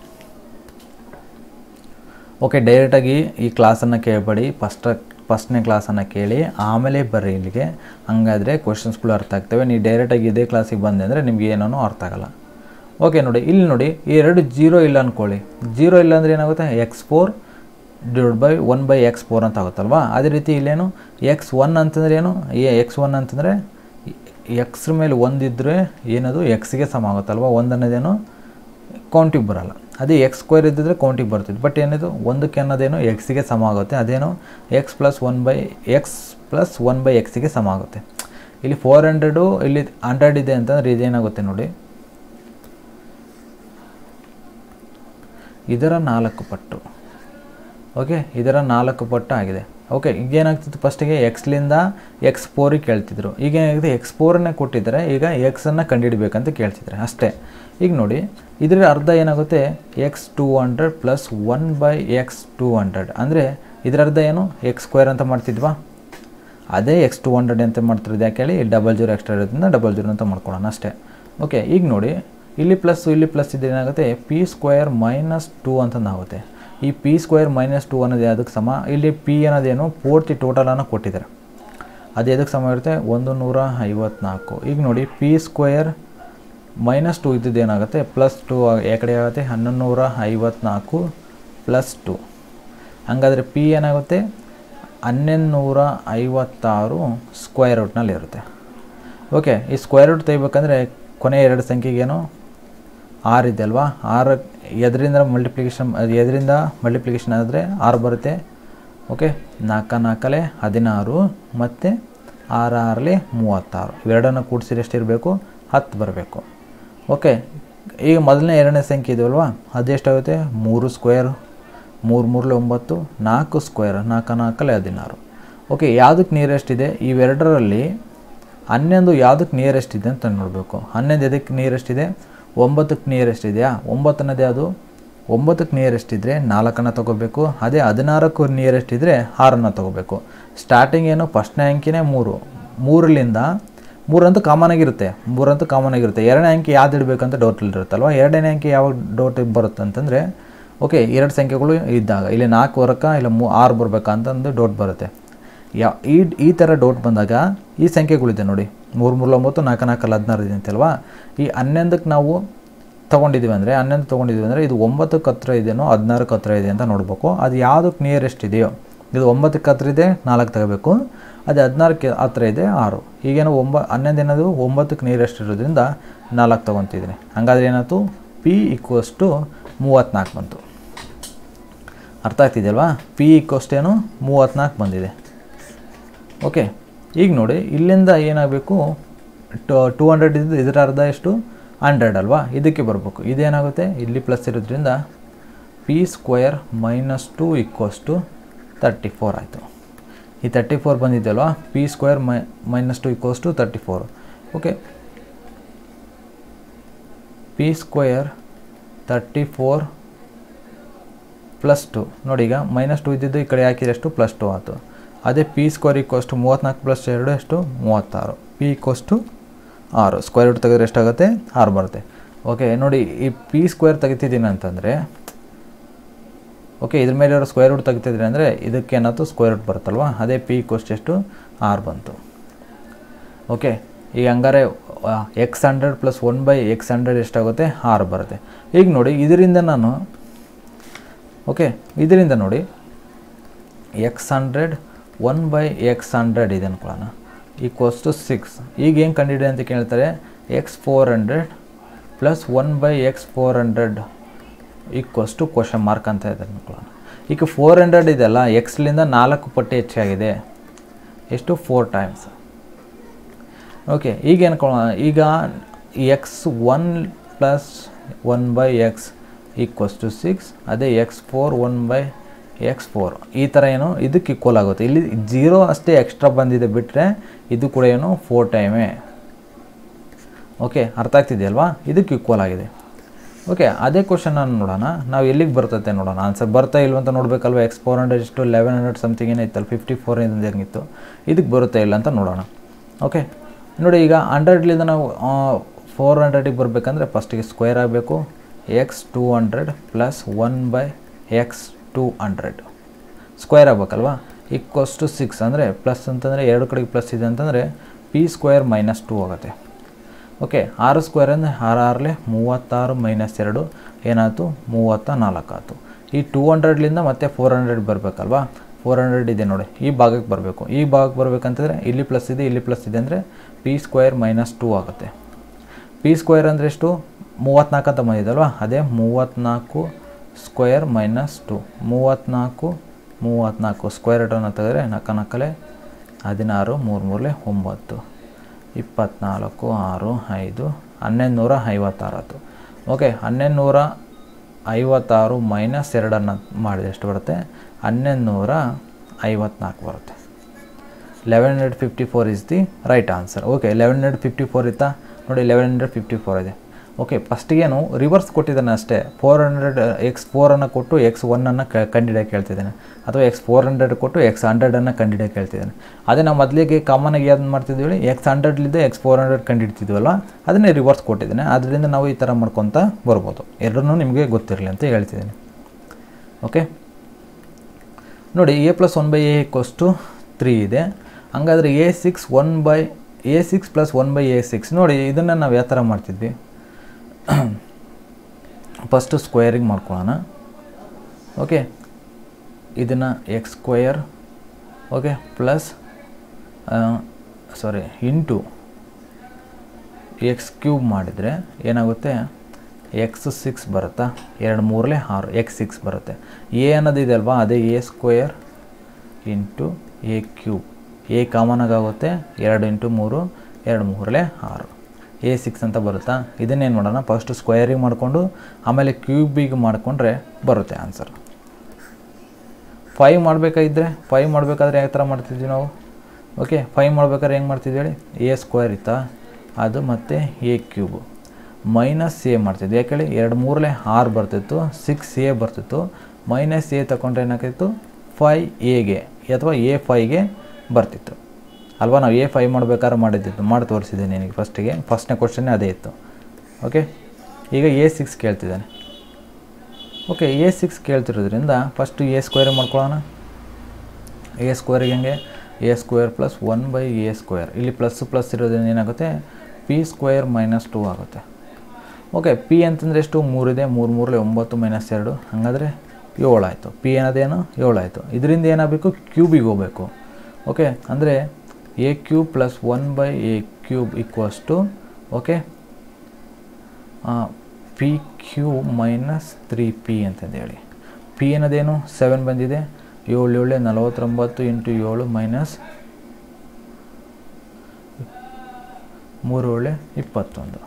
ಓಕೆ ಡೈರೆಕ್ಟಾಗಿ ಈ ಕ್ಲಾಸನ್ನು ಕೇಳಬೇಡಿ ಫಸ್ಟ್ ಫಸ್ಟ್ನೇ ಕ್ಲಾಸನ್ನು ಕೇಳಿ ಆಮೇಲೆ ಬರ್ರಿ ಇಲ್ಲಿಗೆ ಹಂಗಾದರೆ ಕ್ವಶನ್ಸ್ಗಳು ಅರ್ಥ ಆಗ್ತವೆ ನೀವು ಡೈರೆಕ್ಟಾಗಿ ಇದೇ ಕ್ಲಾಸಿಗೆ ಬಂದೆ ಅಂದರೆ ನಿಮ್ಗೆ ಏನೋ ಅರ್ಥ ಆಗಲ್ಲ ಓಕೆ ನೋಡಿ ಇಲ್ಲಿ ನೋಡಿ ಈ ಎರಡು ಜೀರೋ ಇಲ್ಲ ಅಂದ್ಕೊಳ್ಳಿ ಜೀರೋ ಇಲ್ಲ ಅಂದರೆ ಏನಾಗುತ್ತೆ x four divide by one by x four ಅಂತ ಆಗುತ್ತಲ್ವಾ ಅದೇ ರೀತಿ ಇಲ್ಲೇನು ಎಕ್ಸ್ ಒನ್ ಅಂತಂದ್ರೆ ಏನು ಎ ಎಕ್ಸ್ ಒನ್ ಅಂತಂದರೆ ಎಕ್ಸ್ರ ಮೇಲೆ ಒಂದಿದ್ದರೆ ಏನದು ಎಕ್ಸ್ಗೆ ಸಮ ಆಗುತ್ತಲ್ವಾ ಒಂದು ಅನ್ನೋದೇನು ಕೌಂಟಿಗೆ ಬರಲ್ಲ ಅದೇ ಎಕ್ಸ್ ಸ್ಕ್ವೇರ್ ಇದ್ದಿದ್ರೆ ಕೌಂಟಿಗೆ ಬರ್ತಿತ್ತು ಬಟ್ ಏನಿದು ಒಂದಕ್ಕೆ ಅನ್ನೋದೇನು ಎಕ್ಸಿಗೆ ಸಮ ಆಗುತ್ತೆ ಅದೇನು x plus one by x plus one by ಎಕ್ಸಿಗೆ ಸಮ ಆಗುತ್ತೆ ಇಲ್ಲಿ ಫೋರ್ ಹಂಡ್ರೆಡು ಇಲ್ಲಿ ಹಂಡ್ರೆಡ್ ಇದೆ ಅಂತಂದ್ರೆ ಇದೇನಾಗುತ್ತೆ ನೋಡಿ ಇದರ ನಾಲ್ಕು ಪಟ್ಟು ಓಕೆ ಇದರ ನಾಲ್ಕು ಪಟ್ಟು ಆಗಿದೆ ಓಕೆ ಈಗ ಏನಾಗ್ತಿತ್ತು ಫಸ್ಟಿಗೆ ಎಕ್ಸ್ಲಿಂದ ಎಕ್ಸ್ ಫೋರಿಗೆ ಕೇಳ್ತಿದ್ರು ಈಗ ಏನಾಗಿದೆ ಎಕ್ಸ್ ಫೋರನ್ನೇ ಕೊಟ್ಟಿದ್ದಾರೆ ಈಗ ಎಕ್ಸನ್ನು ಕಂಡುಹಿಡಬೇಕಂತ ಕೇಳ್ತಿದ್ದಾರೆ ಅಷ್ಟೇ ಈಗ ನೋಡಿ ಇದರ ಅರ್ಧ ಏನಾಗುತ್ತೆ x two hundred plus one by x two hundred ಅಂದರೆ ಇದರ ಅರ್ಧ ಏನು ಎಕ್ಸ್ ಸ್ಕ್ವೇರ್ ಅಂತ ಮಾಡ್ತಿದ್ವಾ ಅದೇ ಎಕ್ಸ್ ಟು ಹಂಡ್ರೆಡ್ ಅಂತ ಮಾಡ್ತಿರೋದು ಯಾಕೆ ಹೇಳಿ ಡಬಲ್ ಜೀರೋ ಎಕ್ಸ್ಟ್ರಾ ಇರೋದ್ರಿಂದ ಡಬಲ್ ಜೀರೋ ಅಂತ ಮಾಡ್ಕೊಳ್ಳೋಣ ಅಷ್ಟೇ ಓಕೆ ಈಗ ನೋಡಿ ಇಲ್ಲಿ ಪ್ಲಸ್ ಇಲ್ಲಿ ಪ್ಲಸ್ ಇದ್ರೆ ಏನಾಗುತ್ತೆ ಪಿ ಸ್ಕ್ವೇರ್ ಮೈನಸ್ ಟೂ ಅಂತಂದಾಗುತ್ತೆ ಈ ಪಿ ಸ್ಕ್ವೇರ್ ಮೈನಸ್ ಟೂ ಅನ್ನೋದು ಅದಕ್ಕೆ ಸಮ ಇಲ್ಲಿ ಪಿ ಅನ್ನೋದೇನು ಪೂರ್ತಿ ಟೋಟಲನ್ನು ಕೊಟ್ಟಿದ್ದಾರೆ ಅದು ಎದಕ್ಕೆ ಸಮ ಇರುತ್ತೆ ಒಂದು ನೂರ ಐವತ್ನಾಲ್ಕು ಈಗ ನೋಡಿ ಪಿ ಸ್ಕ್ವೇರ್ ಮೈನಸ್ ಟು ಇದ್ದಿದ್ದು ಏನಾಗುತ್ತೆ ಪ್ಲಸ್ ಟು ಯಾವ ಕಡೆ ಆಗುತ್ತೆ ಹನ್ನೊಂದು ನೂರ ಐವತ್ನಾಲ್ಕು ಪ್ಲಸ್ ಟು ಹಾಗಾದರೆ ಪಿ ಏನಾಗುತ್ತೆ ಹನ್ನೊಂದು ನೂರ ಐವತ್ತಾರು ಸ್ಕ್ವೇರ್ ರೂಟ್ನಲ್ಲಿ ಇರುತ್ತೆ ಓಕೆ ಈ ಸ್ಕ್ವೇರ್ ರೂಟ್ ತೆಗಿಬೇಕಂದ್ರೆ ಕೊನೆ ಎರಡು ಸಂಖ್ಯೆಗೇನು ಆರು ಇದೆ ಅಲ್ವಾ ಆರು ಎದರಿಂದ ಮಲ್ಟಿಪ್ಲಿಕೇಶನ್ ಎದರಿಂದ ಮಲ್ಟಿಪ್ಲಿಕೇಶನ್ ಆದರೆ ಆರು ಬರುತ್ತೆ ಓಕೆ ನಾಲ್ಕು ನಾಲ್ಕಲೆ ಹದಿನಾರು ಮತ್ತು ಆರು ಆರಲಿ ಮೂವತ್ತಾರು ಇವೆರಡನ್ನು ಕೂಡಿಸಿದ್ರೆ ಎಷ್ಟಿರಬೇಕು ಹತ್ತು ಬರಬೇಕು ಓಕೆ ಈಗ ಮೊದಲನೇ ಎರಡನೇ ಸಂಖ್ಯೆ ಇದೆಯಲ್ವಾ ಅದೆಷ್ಟಾಗುತ್ತೆ ಮೂರು ಸ್ಕ್ವೇರ್ ಮೂರು ಮೂರಲೆ ಒಂಬತ್ತು ನಾಲ್ಕು ಸ್ಕ್ವೇರ್ ನಾಲ್ಕು ನಾಲ್ಕಲೆ ಹದಿನಾರು ಓಕೆ ಯಾವುದಕ್ಕೆ ನಿಯರೆಸ್ಟ್ ಇದೆ ಇವೆರಡರಲ್ಲಿ ಹನ್ನೊಂದು ಯಾವುದಕ್ಕೆ ನಿಯರೆಸ್ಟ್ ಇದೆ ಅಂತ ನೋಡಬೇಕು ಹನ್ನೊಂದು ಎದಕ್ಕೆ ನಿಯರೆಸ್ಟ್ ಇದೆ ಒಂಬತ್ತಕ್ಕೆ ನಿಯರೆಸ್ಟ್ ಇದೆಯಾ ಒಂಬತ್ತು ಅನ್ನೋದು ಯಾವುದು ಒಂಬತ್ತಕ್ಕೆ ನಿಯರೆಸ್ಟ್ ಇದ್ದರೆ ನಾಲ್ಕನ್ನು ತೊಗೋಬೇಕು ಅದೇ ಹದಿನಾರಕ್ಕೂ ನಿಯರೆಸ್ಟ್ ಇದ್ದರೆ ಆರನ್ನು ತೊಗೋಬೇಕು ಸ್ಟಾರ್ಟಿಂಗ್ ಏನು ಫಸ್ಟ್ನೇ ಅಂಕಿನೇ ಮೂರು ಮೂರರಿಂದ ಮೂರಂತೂ ಕಾಮನ್ ಆಗಿರುತ್ತೆ ಮೂರಂತೂ ಕಾಮನ್ ಆಗಿರುತ್ತೆ ಎರಡನೇ ಅಂಕಿ ಯಾವ್ದು ಇಡಬೇಕಂತ ಡೌಟಲ್ಲಿ ಇರುತ್ತಲ್ವ ಎರಡನೇ ಅಂಕಿ ಯಾವಾಗ ಡೌಟ್ ಬರುತ್ತೆ ಅಂತಂದರೆ ಓಕೆ ಎರಡು ಸಂಖ್ಯೆಗಳು ಇದ್ದಾಗ ಇಲ್ಲಿ ನಾಲ್ಕು ವರ್ಕ ಇಲ್ಲ ಮೂ ಆರು ಬರ್ಬೇಕಾ ಅಂತಂದು ಡೌಟ್ ಬರುತ್ತೆ ಯಾ ಈ ಈ ಥರ ಡೌಟ್ ಬಂದಾಗ ಈ ಸಂಖ್ಯೆಗಳಿದೆ ನೋಡಿ ಮೂರು ಮೂರು ಒಂಬತ್ತು ನಾಲ್ಕು ನಾಲ್ಕಲ್ಲಿ ಹದಿನಾರು ಇದೆ ಅಂತಲ್ವಾ ಈ ಹನ್ನೊಂದಕ್ಕೆ ನಾವು ತೊಗೊಂಡಿದ್ದೀವಿ ಅಂದರೆ ಹನ್ನೊಂದು ತೊಗೊಂಡಿದ್ದೀವಿ ಅಂದರೆ ಇದು ಒಂಬತ್ತಕ್ಕೆ ಹತ್ರ ಇದೆಯೋ ಹದಿನಾರಕ್ಕೆ ಹತ್ರ ಇದೆ ಅಂತ ನೋಡಬೇಕು ಅದು ಯಾವುದಕ್ಕೆ ನಿಯರೆಸ್ಟ್ ಇದೆಯೋ ಇದು ಒಂಬತ್ತಕ್ಕೆ ಹತ್ರ ಇದೆ ನಾಲ್ಕು ತಗೋಬೇಕು ಅದು ಹದಿನಾರಕ್ಕೆ ಹತ್ರ ಇದೆ ಆರು ಈಗೇನೋ ಒಂಬ ಹನ್ನೊಂದು ಏನದು ಒಂಬತ್ತಕ್ಕೆ ನಿಯರೆಸ್ಟ್ ಇರೋದ್ರಿಂದ ನಾಲ್ಕು ತೊಗೊತಿದ್ದೀನಿ ಹಾಗಾದ್ರೆ ಏನಾಯ್ತು ಪಿ ಈಕ್ವಸ್ ಟು ಮೂವತ್ತ್ನಾಲ್ಕು ಬಂತು ಅರ್ಥ ಆಗ್ತಿದೆಯಲ್ವಾ ಪಿ ಇಕ್ಕೋಷ್ಟೇನು ಮೂವತ್ತ್ನಾಲ್ಕು ಬಂದಿದೆ ಓಕೆ ಈಗ ನೋಡಿ ಇಲ್ಲಿಂದ ಏನಾಗಬೇಕು ಟು ಟೂ ಹಂಡ್ರೆಡ್ ಇದ್ದು ಇದರ ಅರ್ಧ ಎಷ್ಟು ಹಂಡ್ರೆಡ್ ಅಲ್ವಾ ಇದಕ್ಕೆ ಬರಬೇಕು ಇದೇನಾಗುತ್ತೆ ಇಲ್ಲಿ ಪ್ಲಸ್ ಇರೋದ್ರಿಂದ p square minus two equals to thirty four ಆಯಿತು ಈ ತರ್ಟಿ ಫೋರ್ ಬಂದಿದೆಯಲ್ವಾ p square my minus two equals to thirty four okay p square thirty four plus two ನೋಡಿ ಈಗ ಮೈನಸ್ ಟು ಇದ್ದಿದ್ದು ಈ ಕಡೆ ಹಾಕಿದ್ರೆ ಎಷ್ಟು ಪ್ಲಸ್ ಟು ಆಯಿತು ಅದೇ ಪಿ ಸ್ಕ್ವೇರ್ ಇಕ್ವಷ್ಟು ಮೂವತ್ತ್ನಾಲ್ಕು ಪ್ಲಸ್ ಎರಡು ಎಷ್ಟು ಮೂವತ್ತಾರು ಪಿ ಇಕ್ವಷ್ಟು ಆರು ಸ್ಕ್ವೇರ್ ರೂಟ್ ತೆಗೆದ್ರೆ ಎಷ್ಟಾಗುತ್ತೆ ಆರು ಬರುತ್ತೆ ಓಕೆ ನೋಡಿ ಈ ಪಿ ಸ್ಕ್ವೇರ್ ತೆಗಿತಿದ್ದೀನಿ ಅಂತಂದರೆ ಓಕೆ ಇದ್ರ ಮೇಲೆ ಇರೋ ಸ್ಕ್ವೇರ್ ರೂಟ್ ತೆಗಿತಿದ್ರಿ ಅಂದರೆ ಇದಕ್ಕೆ ಏನಾಯ್ತು ಸ್ಕ್ವೇರ್ ರೂಟ್ ಬರುತ್ತಲ್ವ ಅದೇ ಪಿ ಇಕ್ವಸ್ಟ್ ಎಷ್ಟು ಆರು ಬಂತು ಓಕೆ ಈಗ ಹಂಗಾರೆ x hundred plus one by x hundred ಎಷ್ಟಾಗುತ್ತೆ ಆರು ಬರುತ್ತೆ ಈಗ ನೋಡಿ ಇದರಿಂದ ನಾನು ಓಕೆ ಇದರಿಂದ ನೋಡಿ x hundred one by x hundred ಇದೆ ಅನ್ಕೊಳ್ಳೋಣ ಈಕ್ವಲ್ಸ್ ಟು ಸಿಕ್ಸ್ ಈಗ ಏನು ಕಂಡಿದೆ ಅಂತ ಕೇಳ್ತಾರೆ x four hundred plus one by x four hundred equals to question mark ಅಂತ ಇದೆ ಅನ್ಕೊಳ್ಳೋಣ ಈಗ ಫೋರ್ ಹಂಡ್ರೆಡ್ ಇದೆಲ್ಲ ಎಕ್ಸ್ಲಿಂದ ನಾಲ್ಕು ಪಟ್ಟು ಹೆಚ್ಚಾಗಿದೆ ಎಷ್ಟು ಫೋರ್ ಟೈಮ್ಸ್ ಓಕೆ ಈಗ ಅನ್ಕೊಳ್ಳೋಣ ಈಗ x one plus one by x equals to six ಅದೇ x four one by x four ಈ ಥರ ಏನು ಇದಕ್ಕೆ ಈಕ್ವಲ್ ಆಗುತ್ತೆ ಇಲ್ಲಿ ಜೀರೋ ಅಷ್ಟೇ ಎಕ್ಸ್ಟ್ರಾ ಬಂದಿದೆ ಬಿಟ್ಟರೆ ಇದು ಕೂಡ ಏನು ಫೋರ್ ಟೈಮೇ ಓಕೆ ಅರ್ಥ ಆಗ್ತಿದೆಯಲ್ವಾ ಇದಕ್ಕೆ ಈಕ್ವಲ್ ಆಗಿದೆ ಓಕೆ ಅದೇ ಕ್ವಶನ್ ನೋಡೋಣ ನಾವು ಎಲ್ಲಿಗೆ ಬರ್ತೈತೆ ನೋಡೋಣ ಆನ್ಸರ್ ಬರ್ತಾ ಇಲ್ವ ಅಂತ ನೋಡಬೇಕಲ್ವ ಎಕ್ಸ್ ಫೋರ್ ಹಂಡ್ರೆಡ್ ಇಷ್ಟು ಲೆವೆನ್ ಹಂಡ್ರೆಡ್ ಸಮಥಿಂಗ್ ಏನೋ ಇತ್ತಲ್ಲ ಫಿಫ್ಟಿ ಫೋರ್ ಹೆಂಗಿತ್ತು ಇದಕ್ಕೆ ಬರುತ್ತಾ ಇಲ್ಲ ಅಂತ ನೋಡೋಣ ಓಕೆ ನೋಡಿ ಈಗ ಹಂಡ್ರೆಡ್ಲಿಂದ ನಾವು ಫೋರ್ ಹಂಡ್ರೆಡಿಗೆ ಬರಬೇಕಂದ್ರೆ ಫಸ್ಟಿಗೆ ಸ್ಕ್ವೇರ್ ಆಗಬೇಕು x two hundred plus one by x two hundred square ಆಗಬೇಕಲ್ವಾ ಈಕ್ವಲ್ಸ್ ಟು ಸಿಕ್ಸ್ ಅಂದರೆ ಪ್ಲಸ್ ಅಂತಂದರೆ ಎರಡು ಕಡೆಗೆ ಪ್ಲಸ್ ಇದೆ ಅಂತಂದರೆ ಪಿ ಸ್ಕ್ವೇರ್ ಮೈನಸ್ ಟೂ ಆಗುತ್ತೆ ಓಕೆ ಆರು ಸ್ಕ್ವೇರ್ ಅಂದರೆ ಆರು ಆರಲೆ ಮೂವತ್ತಾರು ಮೈನಸ್ ಎರಡು ಏನಾಯ್ತು ಮೂವತ್ತ ನಾಲ್ಕು ಆಯಿತು ಈ ಟೂ ಹಂಡ್ರೆಡ್ಲಿಂದ ಮತ್ತೆ ಫೋರ್ ಹಂಡ್ರೆಡ್ ಬರಬೇಕಲ್ವಾ ಫೋರ್ ಹಂಡ್ರೆಡ್ ಇದೆ ನೋಡಿ ಈ ಭಾಗಕ್ಕೆ ಬರಬೇಕು ಈ ಭಾಗಕ್ಕೆ ಬರಬೇಕಂತಂದರೆ ಇಲ್ಲಿ ಪ್ಲಸ್ ಇದೆ ಇಲ್ಲಿ ಪ್ಲಸ್ ಇದೆ ಅಂದರೆ ಪಿ ಸ್ಕ್ವೇರ್ ಮೈನಸ್ ಟೂ ಆಗುತ್ತೆ ಪಿ ಸ್ಕ್ವೇರ್ ಅಂದರೆ ಎಷ್ಟು ಮೂವತ್ತ್ನಾಲ್ಕು ಅಂತ ಬಂದಿದ್ದಲ್ವಾ ಅದೇ ಮೂವತ್ತ್ನಾಲ್ಕು ಸ್ಕ್ವೇರ್ ಮೈನಸ್ ಟು ಮೂವತ್ತ್ನಾಲ್ಕು ಮೂವತ್ತ್ನಾಲ್ಕು ಸ್ಕ್ವೇರ್ ರೂಟನ್ನು ತೆಗೆದ್ರೆ ನಕ್ಕ ನಕ್ಕಲೆ ಹದಿನಾರು ಮೂರು ಮೂರಲೆ ಒಂಬತ್ತು ಇಪ್ಪತ್ತ್ನಾಲ್ಕು ಆರು ಐದು ಹನ್ನೊಂದು ನೂರ ಐವತ್ತಾರು ಆಯಿತು ಓಕೆ ಹನ್ನೊಂದು ನೂರ ಐವತ್ತಾರು ಮೈನಸ್ ಎರಡನ್ನು ಮಾಡಿದ್ರೆ ಎಷ್ಟು ಬರುತ್ತೆ ಹನ್ನೊಂದು ನೂರ ಐವತ್ನಾಲ್ಕು ಬರುತ್ತೆ eleven hundred fifty four is the right answer okay eleven hundred fifty four ಇತ್ತಾ ನೋಡಿ ಲೆವೆನ್ ಹಂಡ್ರೆಡ್ ಫಿಫ್ಟಿ ಫೋರ್ ಇದೆ ಓಕೆ ಫಸ್ಟಿಗೇನು ರಿವರ್ಸ್ ಕೊಟ್ಟಿದ್ದಾನೆ ಅಷ್ಟೇ ಫೋರ್ ಹಂಡ್ರೆಡ್ ಎಕ್ಸ್ ಫೋರನ್ನು ಕೊಟ್ಟು ಎಕ್ಸ್ ಒನ್ನನ್ನು ಕ ಕಂಡಿಡಿಯೋಕೆ ಕೇಳ್ತಿದ್ದಾನೆ ಅಥವಾ ಎಕ್ಸ್ ಫೋರ್ ಹಂಡ್ರೆಡ್ ಕೊಟ್ಟು ಎಕ್ಸ್ ಹಂಡ್ರೆಡನ್ನು ಕಂಡಿಡಿಯೋಕೆ ಕೇಳ್ತಿದ್ದಾನೆ ಅದೇ ನಾವು ಮೊದಲಿಗೆ ಕಾಮನಾಗಿ ಯಾವ್ದು ಮಾಡ್ತಿದ್ವಿ ಹೇಳಿ ಎಕ್ಸ್ ಹಂಡ್ರೆಡ್ಲಿದ್ದ ಎಕ್ಸ್ ಫೋರ್ ಹಂಡ್ರೆಡ್ ಕಂಡಿಡ್ತಿದ್ವಲ್ಲ ಅದನ್ನೇ ರಿವರ್ಸ್ ಕೊಟ್ಟಿದ್ದಾನೆ ಅದರಿಂದ ನಾವು ಈ ಥರ ಮಾಡ್ಕೊತ ಬರ್ಬೋದು ಎರಡನ್ನೂ ನಿಮಗೆ ಗೊತ್ತಿರಲಿ ಅಂತ ಹೇಳ್ತಿದ್ದೀನಿ ಓಕೆ ನೋಡಿ a plus one by a to three ಇದೆ ಹಂಗಾದ್ರೆ a six one by a six plus one by a six ನೋಡಿ ಇದನ್ನು ನಾವು ಯಾವ ಥರ ಮಾಡ್ತಿದ್ವಿ ಫಸ್ಟು ಸ್ಕ್ವೇರಿಗೆ ಮಾಡ್ಕೊಳ್ಳೋಣ ಓಕೆ ಇದನ್ನು x square okay plus sorry into x cube ಮಾಡಿದರೆ ಏನಾಗುತ್ತೆ ಎಕ್ಸ್ ಸಿಕ್ಸ್ ಬರುತ್ತಾ ಎರಡು ಮೂರಲೆ ಆರು ಎಕ್ಸ್ ಸಿಕ್ಸ್ ಬರುತ್ತೆ ಎ ಅನ್ನೋದು ಇದೆ ಅಲ್ವಾ ಅದೇ a square into a cube a common ಆಗುತ್ತೆ ಎರಡು ಇಂಟು ಮೂರು ಎರಡು ಮೂರಲೆ ಆರು ಎ ಸಿಕ್ಸ್ ಅಂತ ಬರುತ್ತಾ ಇದನ್ನೇನು ಮಾಡೋಣ ಫಸ್ಟ್ ಸ್ಕ್ವೇರಿಗೆ ಮಾಡಿಕೊಂಡು ಆಮೇಲೆ ಕ್ಯೂಬಿಗೆ ಮಾಡಿಕೊಂಡ್ರೆ ಬರುತ್ತೆ ಆನ್ಸರ್ ಫೈವ್ ಮಾಡಬೇಕಾಗಿದ್ದರೆ ಫೈವ್ ಮಾಡಬೇಕಾದ್ರೆ ಯಾವ ಥರ ಮಾಡ್ತಿದ್ವಿ ನಾವು ಓಕೆ ಫೈವ್ ಮಾಡ್ಬೇಕಾದ್ರೆ ಹೆಂಗೆ ಮಾಡ್ತಿದ್ವಿ ಹೇಳಿ ಎ ಸ್ಕ್ವೇರ್ ಇತ್ತಾ ಅದು ಮತ್ತು ಎ ಕ್ಯೂಬು ಮೈನಸ್ ಎ ಮಾಡ್ತಿದ್ವಿ ಯಾಕೆ ಹೇಳಿ ಎರಡು ಮೂರಲೆ ಆರು ಬರ್ತಿತ್ತು ಸಿಕ್ಸ್ ಎ ಬರ್ತಿತ್ತು ಮೈನಸ್ ಎ ತಗೊಂಡ್ರೆ ಏನಾಗ್ತಿತ್ತು ಫೈ ಎಗೆ ಅಥವಾ ಎ ಫೈಗೆ ಬರ್ತಿತ್ತು ಅಲ್ವಾ ನಾವು ಎ ಫೈ ಮಾಡ್ಬೇಕಾದ್ರೆ ಮಾಡಿದ್ದಿತ್ತು ಮಾಡಿ ತೋರಿಸಿದ್ದೀನಿ ನಿನಗೆ ಫಸ್ಟಿಗೆ ಫಸ್ಟ್ನೇ ಕ್ವಶನ್ನೇ ಅದೇ ಇತ್ತು ಓಕೆ ಈಗ ಎ ಸಿಕ್ಸ್ ಕೇಳ್ತಿದ್ದಾನೆ ಓಕೆ ಎ ಸಿಕ್ಸ್ ಕೇಳ್ತಿರೋದ್ರಿಂದ ಫಸ್ಟು ಎ ಸ್ಕ್ವೇರ್ ಮಾಡ್ಕೊಳ್ಳೋಣ ಎ ಸ್ಕ್ವೇರಿಗೆ ಹೆಂಗೆ a square plus one by a square ಇಲ್ಲಿ ಪ್ಲಸ್ ಪ್ಲಸ್ ಇರೋದ್ರಿಂದ ಏನಾಗುತ್ತೆ ಪಿ ಸ್ಕ್ವೇರ್ ಮೈನಸ್ ಟೂ ಆಗುತ್ತೆ ಓಕೆ ಪಿ ಅಂತಂದರೆ ಎಷ್ಟು ಮೂರಿದೆ ಮೂರು ಮೂರಲೆ ಒಂಬತ್ತು ಮೈನಸ್ ಎರಡು ಹಾಗಾದರೆ ಏಳು ಆಯಿತು ಪಿ ಅನ್ನೋದೇನು ಏಳು ಆಯಿತು ಇದರಿಂದ ಏನಾಗಬೇಕು ಕ್ಯೂಬಿಗೆ ಹೋಗಬೇಕು ಓಕೆ ಅಂದರೆ a cube plus one by a cube equals to okay p Q minus three p ಅಂತಂದು ಹೇಳಿ ಪಿ ಅನ್ನೋದೇನು ಸೆವೆನ್ ಬಂದಿದೆ ಏಳು ಏಳೆ ನಲವತ್ತೊಂಬತ್ತು ಇಂಟು ಏಳು ಮೈನಸ್ ಮೂರು ಏಳೆ ಇಪ್ಪತ್ತೊಂದು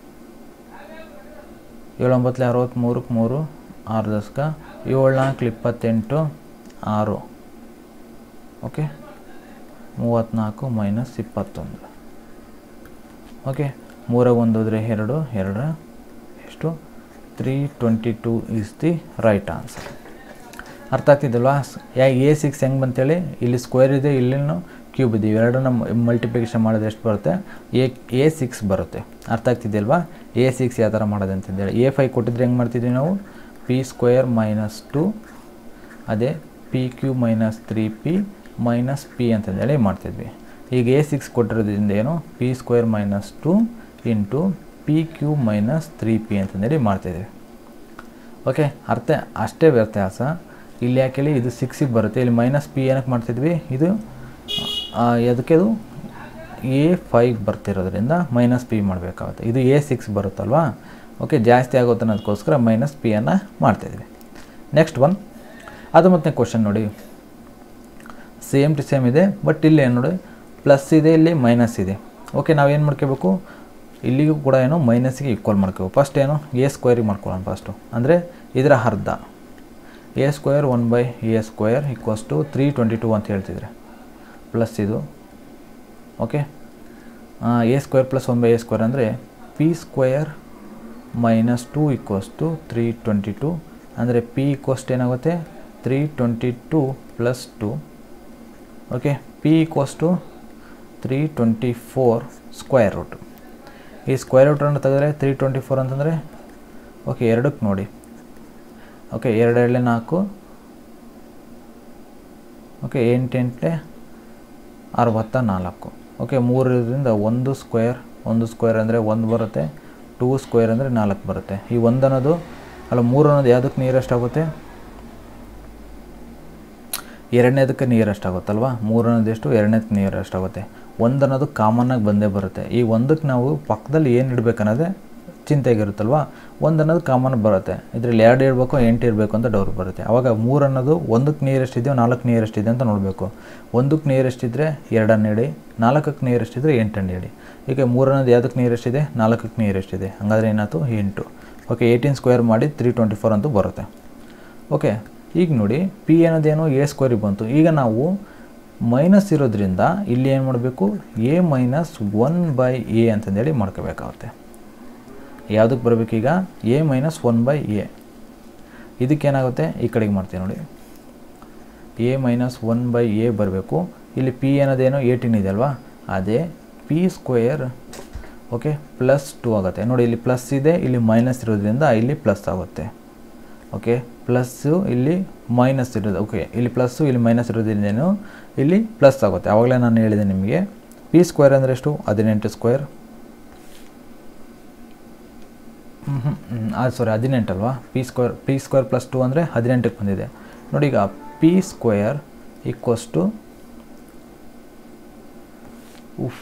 ಏಳೊಂಬತ್ತಲೆ ಅರವತ್ತ್ಮೂರಕ್ಕೆ ಮೂರು ಆರು ದಶಕ ಏಳು ನಾಲ್ಕು ಇಪ್ಪತ್ತೆಂಟು ಆರು ಓಕೆ ಮೂವತ್ತ್ನಾಲ್ಕು ಮೈನಸ್ ಇಪ್ಪತ್ತೊಂದು ಓಕೆ ಮೂರ ಒಂದು ಹೋದರೆ ಎರಡು ಎರಡರ ಎಷ್ಟು three twenty two is the right answer ಅರ್ಥ ಆಗ್ತಿದ್ದಲ್ವಾ ಯಾ ಎ ಸಿಕ್ಸ್ ಹೆಂಗೆ ಬಂತೇಳಿ ಇಲ್ಲಿ ಸ್ಕ್ವೇರ್ ಇದೆ ಇಲ್ಲಿನೂ ಕ್ಯೂಬ್ ಇದೆ ಇವೆರಡನ್ನ ಮಲ್ಟಿಪ್ಲಿಕೇಶನ್ ಮಾಡಿದ್ರೆ ಎಷ್ಟು ಬರುತ್ತೆ ಎ ಎ ಸಿಕ್ಸ್ ಬರುತ್ತೆ ಅರ್ಥ ಆಗ್ತಿದೆಯಲ್ವಾ ಎ ಸಿಕ್ಸ್ ಯಾವ ಥರ ಮಾಡೋದು ಅಂತಂದೇಳಿ ಎ ಫೈ ಕೊಟ್ಟಿದ್ರೆ ಹೆಂಗೆ ಮಾಡ್ತಿದ್ವಿ ನಾವು ಪಿ ಸ್ಕ್ವೇರ್ ಮೈನಸ್ ಟು ಅದೇ p Q minus three p minus p ಅಂತಂದೇಳಿ ಮಾಡ್ತಿದ್ವಿ ಈಗ ಎ ಸಿಕ್ಸ್ ಕೊಟ್ಟಿರೋದ್ರಿಂದ ಏನು p square minus two into p Q minus three p ಅಂತಂದೇಳಿ ಮಾಡ್ತಿದ್ವಿ ಓಕೆ ಅರ್ಥ ಅಷ್ಟೇ ವ್ಯತ್ಯಾಸ ಇಲ್ಲಿ ಯಾಕೆ ಇದು ಸಿಕ್ಸಿಗೆ ಬರುತ್ತೆ ಇಲ್ಲಿ ಮೈನಸ್ ಪಿ ಏನಕ್ಕೆ ಮಾಡ್ತಿದ್ವಿ ಇದು ಅದಕ್ಕೆ ಅದು ಎ ಫೈವ್ ಬರ್ತಿರೋದ್ರಿಂದ ಮೈನಸ್ ಪಿ ಮಾಡಬೇಕಾಗುತ್ತೆ ಇದು ಎ ಸಿಕ್ಸ್ ಬರುತ್ತಲ್ವಾ ಓಕೆ ಜಾಸ್ತಿ ಆಗುತ್ತೆ ಅನ್ನೋದಕ್ಕೋಸ್ಕರ ಮೈನಸ್ ಪಿಯನ್ನು ಮಾಡ್ತಿದ್ವಿ ನೆಕ್ಸ್ಟ್ ಒನ್ ಅದು ಮತ್ತೆ ಕ್ವಶನ್ ನೋಡಿ ಸೇಮ್ ಟು ಸೇಮ್ ಇದೆ ಬಟ್ ಇಲ್ಲಿ ಏನು ನೋಡಿ ಪ್ಲಸ್ ಇದೆ ಇಲ್ಲಿ ಮೈನಸ್ ಇದೆ ಓಕೆ ನಾವೇನು ಮಾಡ್ಕೋಬೇಕು ಇಲ್ಲಿಗೂ ಕೂಡ ಏನು ಮೈನಸ್ಗೆ ಈಕ್ವಲ್ ಮಾಡ್ಕೋಬೇಕು ಫಸ್ಟ್ ಏನು ಎ ಸ್ಕ್ವೇರಿಗೆ ಮಾಡ್ಕೊಳ್ಳೋಣ ಫಸ್ಟು ಅಂದರೆ ಇದರ ಅರ್ಧ a square one by a square equals to three twenty two ಅಂತ ಹೇಳ್ತಿದ್ರೆ ಪ್ಲಸ್ ಇದು okay a square plus one by a square ಅಂದರೆ p square minus two equals to three twenty two ಅಂದರೆ ಪಿ ಈಕ್ವಸ್ಟ್ ಏನಾಗುತ್ತೆ three twenty two plus two okay p equals to three twenty four square root ಈ square ರೂಟನ್ನು ತೆಗೆದ್ರೆ three twenty four ಅಂತಂದರೆ okay ಎರಡಕ್ಕೆ ನೋಡಿ okay ಎರಡು ಎರಡಲೆ ನಾಲ್ಕು ಓಕೆ ಎಂಟೆಂಟ್ಲೆ ಅರವತ್ತ ನಾಲ್ಕು ಓಕೆ ಮೂರರಿಂದ ಒಂದು ಸ್ಕ್ವೇರ್ ಒಂದು ಸ್ಕ್ವೇರ್ ಅಂದರೆ ಒಂದು ಬರುತ್ತೆ ಟೂ ಸ್ಕ್ವೇರ್ ಅಂದರೆ ನಾಲ್ಕು ಬರುತ್ತೆ ಈ ಒಂದು ಅನ್ನೋದು ಅಲ್ಲ ಮೂರು ಅನ್ನೋದು ಯಾವುದಕ್ಕೆ ನಿಯರೆಸ್ಟ್ ಆಗುತ್ತೆ ಎರಡನೇದಕ್ಕೆ ನಿಯರೆಸ್ಟ್ ಆಗುತ್ತಲ್ವಾ ಮೂರು ಅನ್ನೋದು ಎಷ್ಟು ಎರಡನೇದಕ್ಕೆ ನಿಯರೆಸ್ಟ್ ಆಗುತ್ತೆ ಒಂದು ಅನ್ನೋದು ಕಾಮನ್ನಾಗಿ ಬಂದೇ ಬರುತ್ತೆ ಈ ಒಂದಕ್ಕೆ ನಾವು ಪಕ್ಕದಲ್ಲಿ ಏನು ಇಡಬೇಕು ಅನ್ನೋದೇ ಚಿಂತೆಗಿರುತ್ತಲ್ವಾ ಒಂದು ಅನ್ನೋದು ಕಾಮನ್ ಬರುತ್ತೆ ಇದರಲ್ಲಿ ಎರಡು ಇರಬೇಕು ಎಂಟು ಇರಬೇಕು ಅಂತ ಡೌಟ್ ಬರುತ್ತೆ ಆವಾಗ ಮೂರು ಅನ್ನೋದು ಒಂದಕ್ಕೆ ನಿಯರೆಸ್ಟ್ ಇದೆಯೋ ನಾಲ್ಕು ನಿಯರೆಸ್ಟ್ ಇದೆ ಅಂತ ನೋಡಬೇಕು ಒಂದಕ್ಕೆ ನಿಯರೆಸ್ಟ್ ಇದ್ದರೆ ಎರಡನ್ನು ಇಡಿ ನಾಲ್ಕಕ್ಕೆ ನಿಯರೆಸ್ಟ್ ಇದ್ದರೆ ಎಂಟನ್ನು ಇಡಿ ಈಗ ಮೂರು ಅನ್ನೋದು ಯಾವುದಕ್ಕೆ ನಿಯರೆಸ್ಟ್ ಇದೆ ನಾಲ್ಕಕ್ಕೆ ನಿಯರೆಸ್ಟ್ ಇದೆ ಹಾಗಾದರೆ ಏನಾಯ್ತು ಎಂಟು ಓಕೆ ಏಯ್ಟೀನ್ ಸ್ಕ್ವೇರ್ ಮಾಡಿ ತ್ರೀ ಟ್ವೆಂಟಿ ಫೋರ್ ಅಂತೂ ಬರುತ್ತೆ ಓಕೆ ಈಗ ನೋಡಿ ಪಿ ಅನ್ನೋದೇನು ಎ ಸ್ಕ್ವೇರಿಗೆ ಬಂತು ಈಗ ನಾವು ಮೈನಸ್ ಇರೋದ್ರಿಂದ ಇಲ್ಲಿ ಏನು ಮಾಡಬೇಕು a minus one by a ಅಂತಂದೇಳಿ ಮಾಡ್ಕೋಬೇಕಾಗುತ್ತೆ ಯಾವುದಕ್ಕೆ ಬರಬೇಕೀಗ a minus one by a ಇದಕ್ಕೇನಾಗುತ್ತೆ ಈ ಕಡೆಗೆ ಮಾಡ್ತೀವಿ ನೋಡಿ a minus one by a ಬರಬೇಕು ಇಲ್ಲಿ ಪಿ ಅನ್ನೋದೇನೋ ಏಯ್ಟೀನ್ ಇದೆ ಅಲ್ವಾ ಅದೇ p square okay plus two ಆಗುತ್ತೆ ನೋಡಿ ಇಲ್ಲಿ ಪ್ಲಸ್ ಇದೆ ಇಲ್ಲಿ ಮೈನಸ್ ಇರೋದ್ರಿಂದ ಇಲ್ಲಿ ಪ್ಲಸ್ ಆಗುತ್ತೆ ಓಕೆ ಪ್ಲಸ್ಸು ಇಲ್ಲಿ ಮೈನಸ್ ಇರೋದು ಓಕೆ ಇಲ್ಲಿ ಪ್ಲಸ್ಸು ಇಲ್ಲಿ ಮೈನಸ್ ಇರೋದ್ರಿಂದೇನು ಇಲ್ಲಿ ಪ್ಲಸ್ ಆಗುತ್ತೆ ಆವಾಗಲೇ ನಾನು ಹೇಳಿದೆ ನಿಮಗೆ ಪಿ ಸ್ಕ್ವೇರ್ ಅಂದರೆ ಎಷ್ಟು ಹದಿನೆಂಟು ಸ್ಕ್ವೇರ್ ಹ್ಞೂ ಅದು ಸಾರಿ ಹದಿನೆಂಟಲ್ವಾ p square p square plus two ಅಂದರೆ ಹದಿನೆಂಟಕ್ಕೆ ಬಂದಿದೆ ನೋಡಿ ಈಗ ಪಿ ಸ್ಕ್ವೇರ್ ಈಕ್ವಸ್ ಟು ಉಫ್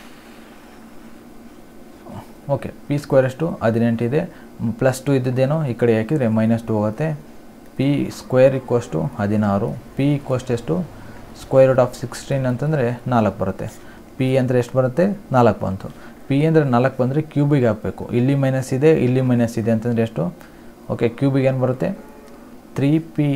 ಓಕೆ ಪಿ ಸ್ಕ್ವೇರ್ ಎಷ್ಟು ಹದಿನೆಂಟಿದೆ ಪ್ಲಸ್ ಟು ಇದ್ದಿದ್ದೇನೋ ಈ ಕಡೆ ಹಾಕಿದರೆ ಮೈನಸ್ ಟು ಹೋಗುತ್ತೆ ಪಿ ಸ್ಕ್ವೇರ್ ಈಕ್ವಸ್ ಟು ಹದಿನಾರು ಪಿ ಈಕ್ವಸ್ಟ್ ಎಷ್ಟು ಸ್ಕ್ವೇರ್ ರೂಟ್ ಆಫ್ ಸಿಕ್ಸ್ಟೀನ್ ಅಂತಂದರೆ ನಾಲ್ಕು ಬರುತ್ತೆ ಪಿ ಅಂದರೆ ಎಷ್ಟು ಬರುತ್ತೆ ನಾಲ್ಕು ಬಂತು ಪಿ ಅಂದರೆ ನಾಲ್ಕು ಬಂದರೆ ಕ್ಯೂಬಿಗೆ ಹಾಕಬೇಕು ಇಲ್ಲಿ ಮೈನಸ್ ಇದೆ ಇಲ್ಲಿ ಮೈನಸ್ ಇದೆ ಅಂತಂದರೆ ಎಷ್ಟು ಓಕೆ ಕ್ಯೂಬಿಗೆ ಏನು ಬರುತ್ತೆ three p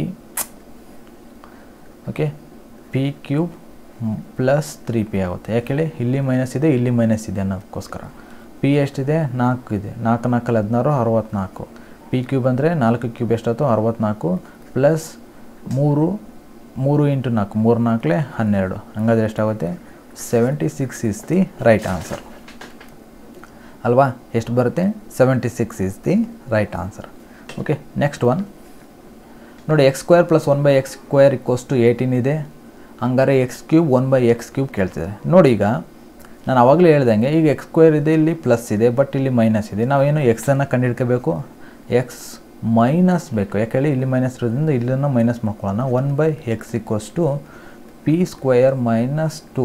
okay p cube plus three p ಆಗುತ್ತೆ ಯಾಕೆ ಹೇಳಿ ಇಲ್ಲಿ ಮೈನಸ್ ಇದೆ ಇಲ್ಲಿ ಮೈನಸ್ ಇದೆ ಅನ್ನೋದಕ್ಕೋಸ್ಕರ ಪಿ ಎಷ್ಟಿದೆ ನಾಲ್ಕು ಇದೆ ನಾಲ್ಕು ನಾಲ್ಕಲ್ಲಿ ಹದಿನಾರು ಅರವತ್ತ್ನಾಲ್ಕು ಪಿ ಕ್ಯೂಬ್ ಅಂದರೆ ನಾಲ್ಕು ಕ್ಯೂಬ್ ಎಷ್ಟಾಯ್ತು ಅರವತ್ತ್ನಾಲ್ಕು ಪ್ಲಸ್ ಮೂರು ಮೂರು ಇಂಟು ನಾಲ್ಕು ಮೂರು ನಾಲ್ಕಲೆ ಹನ್ನೆರಡು ಹಂಗಾದ್ರೆ ಎಷ್ಟಾಗುತ್ತೆ seventy six is the right answer ಅಲ್ವಾ ಎಷ್ಟು ಬರುತ್ತೆ seventy six is the right answer okay next one ನೋಡಿ x square plus one by x square equals to eighteen ಇದೆ ಹಂಗಾರೆ x cube one by x cube ಕೇಳ್ತಿದ್ದಾರೆ ನೋಡಿ ಈಗ ನಾನು ಆವಾಗಲೇ ಹೇಳ್ದಂಗೆ ಈಗ ಎಕ್ಸ್ ಸ್ಕ್ವೇರ್ ಇದೆ ಇಲ್ಲಿ ಪ್ಲಸ್ ಇದೆ ಬಟ್ ಇಲ್ಲಿ ಮೈನಸ್ ಇದೆ ನಾವೇನು ಎಕ್ಸನ್ನು ಕಂಡುಹಿಡ್ಕೋಬೇಕು ಎಕ್ಸ್ ಮೈನಸ್ ಬೇಕು ಯಾಕೆ ಹೇಳಿ ಇಲ್ಲಿ ಮೈನಸ್ ಇರೋದ್ರಿಂದ ಇಲ್ಲನ್ನು ಮೈನಸ್ ಮಾಡ್ಕೊಳ್ಳೋಣ one by x equals to p square minus two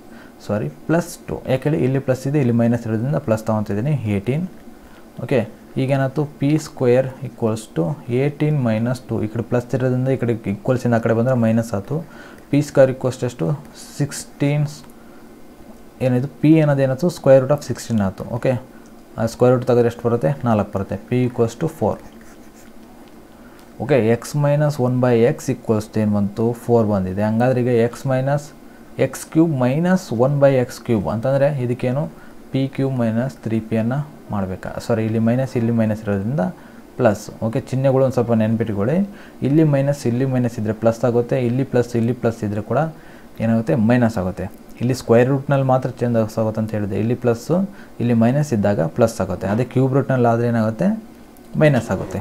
sorry plus two ಯಾಕೆ ಹೇಳಿ ಇಲ್ಲಿ ಪ್ಲಸ್ ಇದೆ ಇಲ್ಲಿ ಮೈನಸ್ ಇರೋದ್ರಿಂದ ಪ್ಲಸ್ ತೊಗೊತಿದ್ದೀನಿ ಏಯ್ಟೀನ್ ಓಕೆ ಈಗೇನಾಯ್ತು p square equals to eighteen minus two ಈ ಕಡೆ ಪ್ಲಸ್ ಇರೋದ್ರಿಂದ ಈ ಕಡೆ ಈಕ್ವಲ್ಸಿಂದ ಆ ಕಡೆ ಬಂದರೆ ಮೈನಸ್ ಆಯಿತು ಪಿ ಸ್ಕ್ವೇರ್ ಈಕ್ವಲ್ಸ್ ಎಷ್ಟು ಸಿಕ್ಸ್ಟೀನ್ ಏನಿದು ಪಿ ಅನ್ನೋದು ಏನಾಯ್ತು ಸ್ಕ್ವೇರ್ ರೂಟ್ ಆಫ್ ಸಿಕ್ಸ್ಟೀನ್ ಆಯಿತು ಓಕೆ ಸ್ಕ್ವೇರ್ ರೂಟ್ ತೆಗೆದ್ರೆ ಎಷ್ಟು ಬರುತ್ತೆ ನಾಲ್ಕು ಬರುತ್ತೆ p equals to four okay x minus one by x equals ಏನು ಬಂತು ಫೋರ್ ಬಂದಿದೆ ಹಂಗಾದ್ರೆ ಈಗ x minus x cube minus one by x cube ಅಂತಂದರೆ ಇದಕ್ಕೇನು ಪಿ ಕ್ಯೂಬ್ ಮೈನಸ್ ತ್ರೀ ಪಿಯನ್ನು ಮಾಡಬೇಕಾ ಸಾರಿ ಇಲ್ಲಿ ಮೈನಸ್ ಇಲ್ಲಿ ಮೈನಸ್ ಇರೋದ್ರಿಂದ ಪ್ಲಸ್ ಓಕೆ ಚಿಹ್ನೆಗಳು ಒಂದು ಸ್ವಲ್ಪ ನೆನ್ಪಿಟ್ಕೊಳ್ಳಿ ಇಲ್ಲಿ ಮೈನಸ್ ಇಲ್ಲಿ ಮೈನಸ್ ಇದ್ದರೆ ಪ್ಲಸ್ ಆಗುತ್ತೆ ಇಲ್ಲಿ ಪ್ಲಸ್ ಇಲ್ಲಿ ಪ್ಲಸ್ ಇದ್ದರೆ ಕೂಡ ಏನಾಗುತ್ತೆ ಮೈನಸ್ ಆಗುತ್ತೆ ಇಲ್ಲಿ ಸ್ಕ್ವೇರ್ ರೂಟ್ನಲ್ಲಿ ಮಾತ್ರ ಚೇಂಜ್ ಆಗುತ್ತೆ ಅಂತ ಹೇಳಿದೆ ಇಲ್ಲಿ ಪ್ಲಸ್ಸು ಇಲ್ಲಿ ಮೈನಸ್ ಇದ್ದಾಗ ಪ್ಲಸ್ ಆಗುತ್ತೆ ಅದೇ ಕ್ಯೂಬ್ ರೂಟ್ನಲ್ಲಿ ಆದರೆ ಏನಾಗುತ್ತೆ ಮೈನಸ್ ಆಗುತ್ತೆ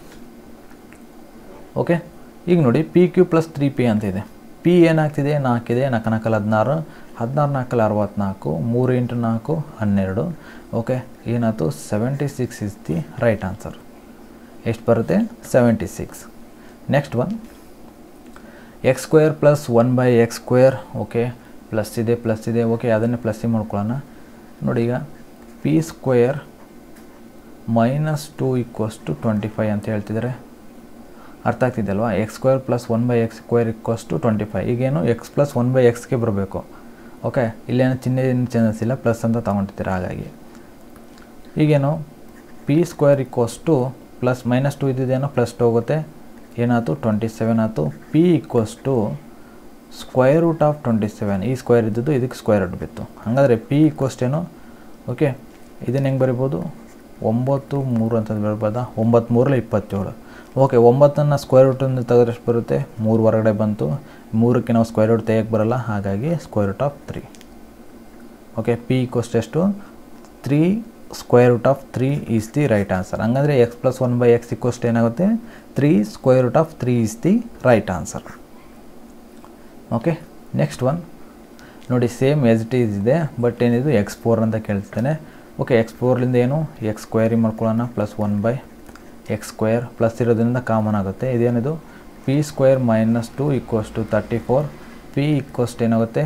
ಓಕೆ ಈಗ ನೋಡಿ p Q plus three p ಅಂತ ಇದೆ ಪಿ ಏನಾಗ್ತಿದೆ ನಾಲ್ಕಿದೆ ನಾಲ್ಕು ನಾಲ್ಕಲ್ಲಿ ಹದಿನಾರು ಹದಿನಾರು ನಾಲ್ಕಲ್ಲಿ ಅರವತ್ತ್ನಾಲ್ಕು ಮೂರು ಇಂಟು ನಾಲ್ಕು ಹನ್ನೆರಡು ಓಕೆ ಏನಾಯ್ತು seventy six is the right answer ಎಷ್ಟು ಬರುತ್ತೆ seventy six next one x square plus one by x square okay plus ಇದೆ ಪ್ಲಸ್ ಇದೆ ಓಕೆ ಅದನ್ನೇ ಪ್ಲಸ್ಸಿ ಮಾಡ್ಕೊಳ್ಳೋಣ ನೋಡಿ ಈಗ p square minus two equals to twenty five ಅಂತ ಹೇಳ್ತಿದ್ದಾರೆ ಅರ್ಥ ಆಗ್ತಿದ್ದಲ್ವಾ x square plus one by x square equals to twenty five ಈಗೇನು ಎಕ್ಸ್ ಪ್ಲಸ್ ಒನ್ ಬೈ ಎಕ್ಸ್ಗೆ ಬರಬೇಕು ಓಕೆ ಇಲ್ಲೇನು ಚಿಹ್ನೆ ಏನು ಚೇಂಜಸ್ ಇಲ್ಲ ಪ್ಲಸ್ ಅಂತ ತೊಗೊಂಡಿರ್ತೀರ ಹಾಗಾಗಿ ಈಗೇನು p square equals to plus minus two ಇದ್ದಿದ್ದೇನೋ ಪ್ಲಸ್ ಟು ಹೋಗುತ್ತೆ ಏನಾಯ್ತು ಟ್ವೆಂಟಿ ಸೆವೆನ್ ಆಯಿತು p equals to square root of twenty seven ಈ ಸ್ಕ್ವೇರ್ ಇದ್ದದ್ದು ಇದಕ್ಕೆ ಸ್ಕ್ವೇರ್ ರೂಟ್ ಬಿತ್ತು ಹಾಗಾದರೆ ಪಿ ಈಕ್ವಸ್ಟ್ ಏನು ಓಕೆ ಇದನ್ನು ಹೆಂಗೆ ಬರಿಬೋದು ಒಂಬತ್ತು ಮೂರು ಅಂತ ಬರ್ಬೋದಾ ಒಂಬತ್ತು ಮೂರಲ್ಲ ಇಪ್ಪತ್ತೇಳು ಓಕೆ ಒಂಬತ್ತನ್ನು ಸ್ಕ್ವೇರ್ ರೂಟಿಂದ ತೆಗೆದ್ರೆ ಎಷ್ಟು ಬರುತ್ತೆ ಮೂರು ಹೊರಗಡೆ ಬಂತು ಮೂರಕ್ಕೆ ನಾವು ಸ್ಕ್ವೇರ್ ರೂಟ್ ತೆಗಿಯಕ್ಕೆ ಬರಲ್ಲ ಹಾಗಾಗಿ square root of three okay p equals to ಎಷ್ಟು three square root of three is the right answer ಹಂಗಂದರೆ x plus one by x equals to ಏನಾಗುತ್ತೆ three square root of three is the right answer okay next one ನೋಡಿ same S T ಇದೆ but ಏನಿದು x four ಅಂತ ಕೇಳ್ತೇನೆ ಓಕೆ x ಫೋರ್ಲಿಂದ ಏನು ಎಕ್ಸ್ ಸ್ಕ್ವೇರಿ ಮಾಡ್ಕೊಳ್ಳೋಣ plus one by x square plus ಇರೋದ್ರಿಂದ ಕಾಮನ್ ಆಗುತ್ತೆ ಇದೇನಿದು P square minus two equals to thirty four p equals to ಏನಾಗುತ್ತೆ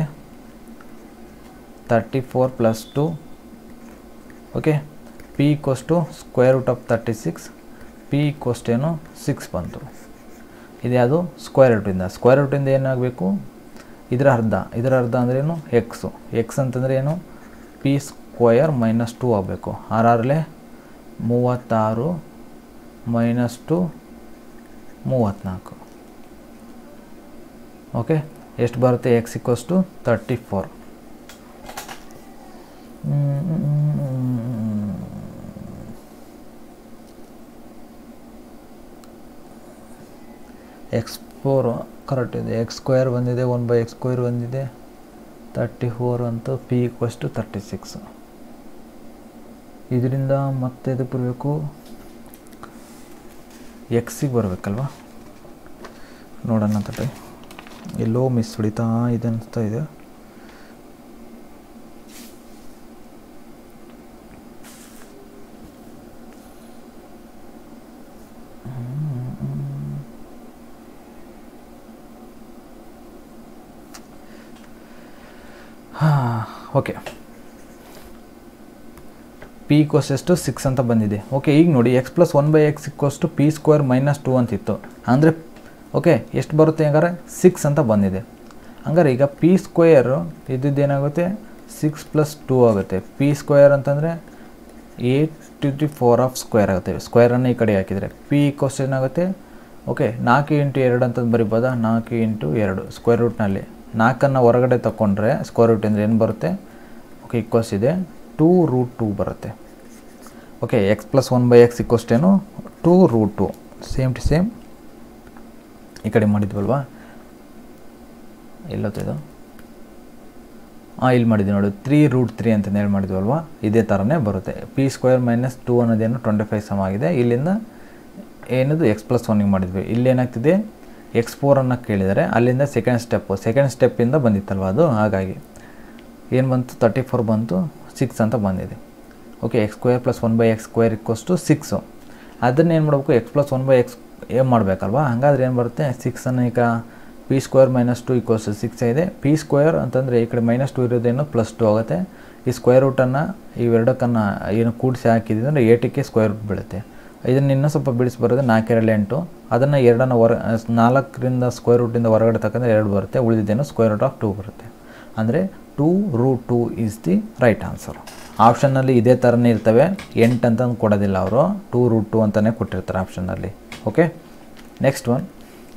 thirty four plus two okay p equals to square root of thirty six p equals to ಏನು six ಬಂತು ಇದ್ಯಾವುದು square ರೂಟಿಂದ square ರೂಟಿಂದ ಏನಾಗಬೇಕು ಇದರ ಅರ್ಧ ಇದರ ಅರ್ಧ ಅಂದ್ರೇನು ಎಕ್ಸು ಎಕ್ಸ್ ಅಂತಂದರೆ ಏನು ಪಿ ಸ್ಕ್ವಯರ್ ಮೈನಸ್ ಟು ಆಗಬೇಕು ಆರಾರಲೆ ಮೂವತ್ತಾರು ಮೈನಸ್ ಟು ಮೂವತ್ತ್ನಾಲ್ಕು ಓಕೆ ಎಷ್ಟು ಬರುತ್ತೆ x equals to thirty four x four correct ಇದೆ ಎಕ್ಸ್ ಸ್ಕ್ವೇರ್ ಬಂದಿದೆ ಒನ್ ಬೈ ಎಕ್ಸ್ ಸ್ಕ್ವೇರ್ ಬಂದಿದೆ ತರ್ಟಿ ಫೋರ್ ಅಂತ p equals to thirty six ಇದರಿಂದ ಮತ್ತೆ ಇದಕ್ಕೆ ಬರಬೇಕು ಎಕ್ಸಿಗೆ ಬರಬೇಕಲ್ವ ನೋಡೋಣ ತಟ್ಟೆ ಎಲ್ಲೋ ಮಿಸ್ ಹೊಡಿತಾ ಇದೆ ಅನಿಸ್ತಾ ಇದೆ ಹಾಂ ಓಕೆ ಪಿ ಈಕ್ವಸ್ ಎಷ್ಟು ಸಿಕ್ಸ್ ಅಂತ ಬಂದಿದೆ ಓಕೆ ಈಗ ನೋಡಿ x plus one by x equals to p square minus two ಅಂತಿತ್ತು ಅಂದರೆ ಓಕೆ ಎಷ್ಟು ಬರುತ್ತೆ ಹಂಗಾರೆ ಸಿಕ್ಸ್ ಅಂತ ಬಂದಿದೆ ಹಂಗಾರೆ ಈಗ ಪಿ ಸ್ಕ್ವೇರ್ ಇದ್ದಿದ್ದೇನಾಗುತ್ತೆ ಸಿಕ್ಸ್ ಪ್ಲಸ್ ಟೂ ಆಗುತ್ತೆ ಪಿ ಸ್ಕ್ವೇರ್ ಅಂತಂದರೆ eight to the four of square ಆಗುತ್ತೆ ಸ್ಕ್ವೇರನ್ನು ಈ ಕಡೆ ಹಾಕಿದರೆ ಪಿ ಈಕ್ವಸ್ ಏನಾಗುತ್ತೆ ಓಕೆ ನಾಲ್ಕು ಇಂಟು ಎರಡು ಅಂತಂದು ಬರಿಬೋದಾ ನಾಲ್ಕು ಇಂಟು ಎರಡು ಸ್ಕ್ವೇರ್ ರೂಟ್ನಲ್ಲಿ ನಾಲ್ಕನ್ನು ಹೊರಗಡೆ ತಗೊಂಡ್ರೆ ಸ್ಕ್ವೇರ್ ರೂಟ್ ಅಂದರೆ ಏನು ಬರುತ್ತೆ ಓಕೆ ಇಕ್ವಸ್ ಇದೆ ಟೂ ರೂಟ್ ಟೂ ಬರುತ್ತೆ okay x plus one by x ಇಕ್ವಸ್ಟೇನು two root two same to same ಈ ಕಡೆ ಮಾಡಿದ್ವಲ್ವಾ ಎಲ್ಲತ್ತಿದು ಹಾಂ ಇಲ್ಲಿ ಮಾಡಿದ್ವಿ ನೋಡಿ ತ್ರೀ ರೂಟ್ ತ್ರೀ ಅಂತ ಹೇಳಿ ಮಾಡಿದ್ವಲ್ವಾ ಇದೇ ಥರನೇ ಬರುತ್ತೆ ಪಿ ಸ್ಕ್ವೇರ್ ಮೈನಸ್ ಟೂ ಅನ್ನೋದೇನು ಟ್ವೆಂಟಿ ಫೈವ್ ಸಮ ಆಗಿದೆ ಇಲ್ಲಿಂದ ಏನದು ಎಕ್ಸ್ ಪ್ಲಸ್ ಒನ್ನಿಗೆ ಮಾಡಿದ್ವಿ ಇಲ್ಲಿ ಏನಾಗ್ತಿದೆ ಎಕ್ಸ್ ಫೋರನ್ನು ಕೇಳಿದರೆ ಅಲ್ಲಿಂದ ಸೆಕೆಂಡ್ ಸ್ಟೆಪ್ಪು ಸೆಕೆಂಡ್ ಸ್ಟೆಪ್ಪಿಂದ ಬಂದಿತ್ತಲ್ವ ಅದು ಹಾಗಾಗಿ ಏನು ಬಂತು ತರ್ಟಿ ಫೋರ್ ಬಂತು ಸಿಕ್ಸ್ ಅಂತ ಬಂದಿದೆ okay x square plus one by x square equals to six ಅದನ್ನು ಏನು ಮಾಡಬೇಕು x plus one by x ಏನು ಮಾಡಬೇಕಲ್ವಾ ಹಾಗಾದ್ರೆ ಏನು ಬರುತ್ತೆ ಸಿಕ್ಸನ್ನು ಈಗ p square minus two equals six ಇದೆ ಪಿ ಸ್ಕ್ವೇರ್ ಅಂತಂದರೆ ಈ ಕಡೆ ಮೈನಸ್ ಟು ಇರೋದೇನು ಪ್ಲಸ್ ಟು ಆಗುತ್ತೆ ಈ ಸ್ಕ್ವೇರ್ ರೂಟನ್ನು ಇವೆರಡಕ್ಕನ್ನು ಏನು ಕೂಡಿಸಿ ಹಾಕಿದ್ವಿ ಅಂದರೆ ಏಟಕ್ಕೆ ಸ್ಕ್ವೇರ್ ರೂಟ್ ಬೀಳುತ್ತೆ ಇದನ್ನು ಇನ್ನೂ ಸ್ವಲ್ಪ ಬಿಡಿಸಿ ಬರೋದು ನಾಲ್ಕೆರಡು ಎಂಟು ಅದನ್ನು ಎರಡನ್ನು ಹೊರ ನಾಲ್ಕರಿಂದ ಸ್ಕ್ವೇರ್ ರೂಟಿಂದ ಹೊರಗಡೆ ತಕ್ಕಂದ್ರೆ ಎರಡು ಬರುತ್ತೆ ಉಳಿದಿದ್ದೇನು ಸ್ಕ್ವೇರ್ ರೂಟ್ ಆಫ್ ಟೂ ಬರುತ್ತೆ ಅಂದರೆ two root two is the right answer ಆಪ್ಷನ್ನಲ್ಲಿ ಇದೇ ಥರನೇ ಇರ್ತವೆ ಎಂಟು ಅಂತಂದು ಕೊಡೋದಿಲ್ಲ ಅವರು ಟೂ ರೂಟ್ ಟು ಅಂತಲೇ ಕೊಟ್ಟಿರ್ತಾರೆ ಆಪ್ಷನ್ನಲ್ಲಿ ಓಕೆ ನೆಕ್ಸ್ಟ್ ಒನ್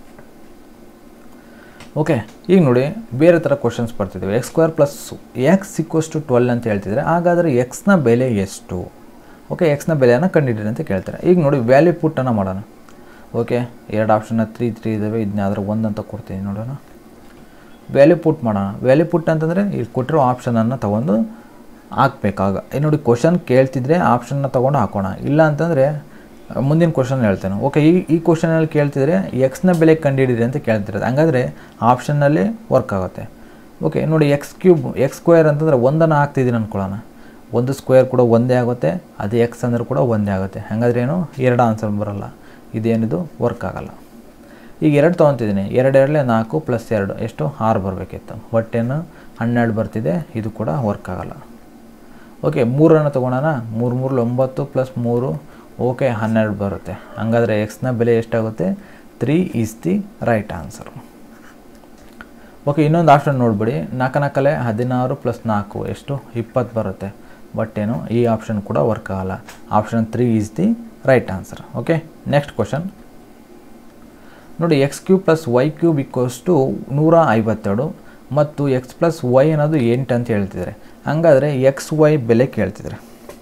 ಓಕೆ ಈಗ ನೋಡಿ ಬೇರೆ ಥರ ಕ್ವಶನ್ಸ್ ಬರ್ತಿದ್ದಾವೆ ಎಕ್ಸ್ ಸ್ಕ್ವೇರ್ ಪ್ಲಸ್ ಎಕ್ಸ್ ಸಿಕ್ವಸ್ ಟು ಟ್ವೆಲ್ ಅಂತ ಹೇಳ್ತಿದ್ರೆ ಹಾಗಾದರೆ ಎಕ್ಸ್ನ ಬೆಲೆ ಎಷ್ಟು ಓಕೆ ಎಕ್ಸ್ನ ಬೆಲೆಯನ್ನು ಕಂಡುಹಿಡಿರಿ ಅಂತ ಕೇಳ್ತಾರೆ ಈಗ ನೋಡಿ ವ್ಯಾಲ್ಯೂ ಪುಟ್ಟನ್ನು ಮಾಡೋಣ ಓಕೆ ಎರಡು ಆಪ್ಷನ್ನ ತ್ರೀ ತ್ರೀ ಇದ್ದಾವೆ ಇದನ್ನ ಆದರೆ ಒಂದು ಅಂತ ಕೊಡ್ತೀನಿ ನೋಡೋಣ ವ್ಯಾಲ್ಯೂ ಪುಟ್ ಮಾಡೋಣ ವ್ಯಾಲ್ಯೂ ಪುಟ್ ಅಂತಂದರೆ ಇಲ್ಲಿ ಕೊಟ್ಟಿರೋ ಆಪ್ಷನನ್ನು ತೊಗೊಂಡು ಹಾಕ್ಬೇಕಾಗ ಈಗ ನೋಡಿ ಕ್ವಶನ್ ಕೇಳ್ತಿದ್ರೆ ಆಪ್ಷನ್ನ ತೊಗೊಂಡು ಹಾಕೋಣ ಇಲ್ಲ ಅಂತಂದರೆ ಮುಂದಿನ ಕ್ವಶನ್ ಹೇಳ್ತೇನೆ ಓಕೆ ಈ ಈ ಕ್ವಶನಲ್ಲಿ ಕೇಳ್ತಿದ್ರೆ ಎಕ್ಸ್ನ ಬೆಲೆ ಕಂಡುಹಿಡಿರಿ ಅಂತ ಕೇಳ್ತಿರೋದು ಹಂಗಾದರೆ ಆಪ್ಷನ್ನಲ್ಲಿ ವರ್ಕ್ ಆಗುತ್ತೆ ಓಕೆ ನೋಡಿ ಎಕ್ಸ್ ಕ್ಯೂಬ್ ಎಕ್ಸ್ ಸ್ಕ್ವೇರ್ ಅಂತಂದರೆ ಒಂದನ್ನು ಹಾಕ್ತಿದ್ದೀನಿ ಅಂದ್ಕೊಳ್ಳೋಣ ಒಂದು ಸ್ಕ್ವೇರ್ ಕೂಡ ಒಂದೇ ಆಗುತ್ತೆ ಅದು ಎಕ್ಸ್ ಅಂದ್ರೆ ಕೂಡ ಒಂದೇ ಆಗುತ್ತೆ ಹಾಗಾದ್ರೆ ಏನು ಎರಡು ಆನ್ಸರ್ ಬರೋಲ್ಲ ಇದೇನಿದು ವರ್ಕ್ ಆಗಲ್ಲ ಈಗ ಎರಡು ತೊಗೊತಿದ್ದೀನಿ ಎರಡು ಎರಡಲೇ ನಾಲ್ಕು ಪ್ಲಸ್ ಎರಡು ಎಷ್ಟು ಆರು ಬರಬೇಕಿತ್ತು ಒಟ್ಟೇನು ಹನ್ನೆರಡು ಬರ್ತಿದೆ ಇದು ಕೂಡ ವರ್ಕ್ ಆಗಲ್ಲ ಓಕೆ ಮೂರನ್ನು ತೊಗೊಳೋಣ ಮೂರು ಮೂರು ಒಂಬತ್ತು ಪ್ಲಸ್ ಮೂರು ಓಕೆ ಹನ್ನೆರಡು ಬರುತ್ತೆ ಹಂಗಾದರೆ ಎಕ್ಸ್ನ ಬೆಲೆ ಎಷ್ಟಾಗುತ್ತೆ three is the right answer okay ಇನ್ನೊಂದು ಆಪ್ಷನ್ ನೋಡ್ಬಿಡಿ ನಾಲ್ಕು ನಾಲ್ಕಲ್ಲೇ ಹದಿನಾರು ಪ್ಲಸ್ ನಾಲ್ಕು ಎಷ್ಟು ಇಪ್ಪತ್ತು ಬರುತ್ತೆ ಬಟ್ ಏನು ಈ ಆಪ್ಷನ್ ಕೂಡ ವರ್ಕ್ ಆಗಲ್ಲ option three is the right answer okay next question ನೋಡಿ x cube plus y cube equals to ನೂರ ಐವತ್ತೆರಡು ಮತ್ತು ಎಕ್ಸ್ ಪ್ಲಸ್ ವೈ ಅನ್ನೋದು ಎಂಟು ಅಂತ ಹೇಳ್ತಿದ್ದಾರೆ ಹಂಗಾದರೆ ಎಕ್ಸ್ ವೈ ಬೆಲೆ ಕೇಳ್ತಿದ್ದಾರೆ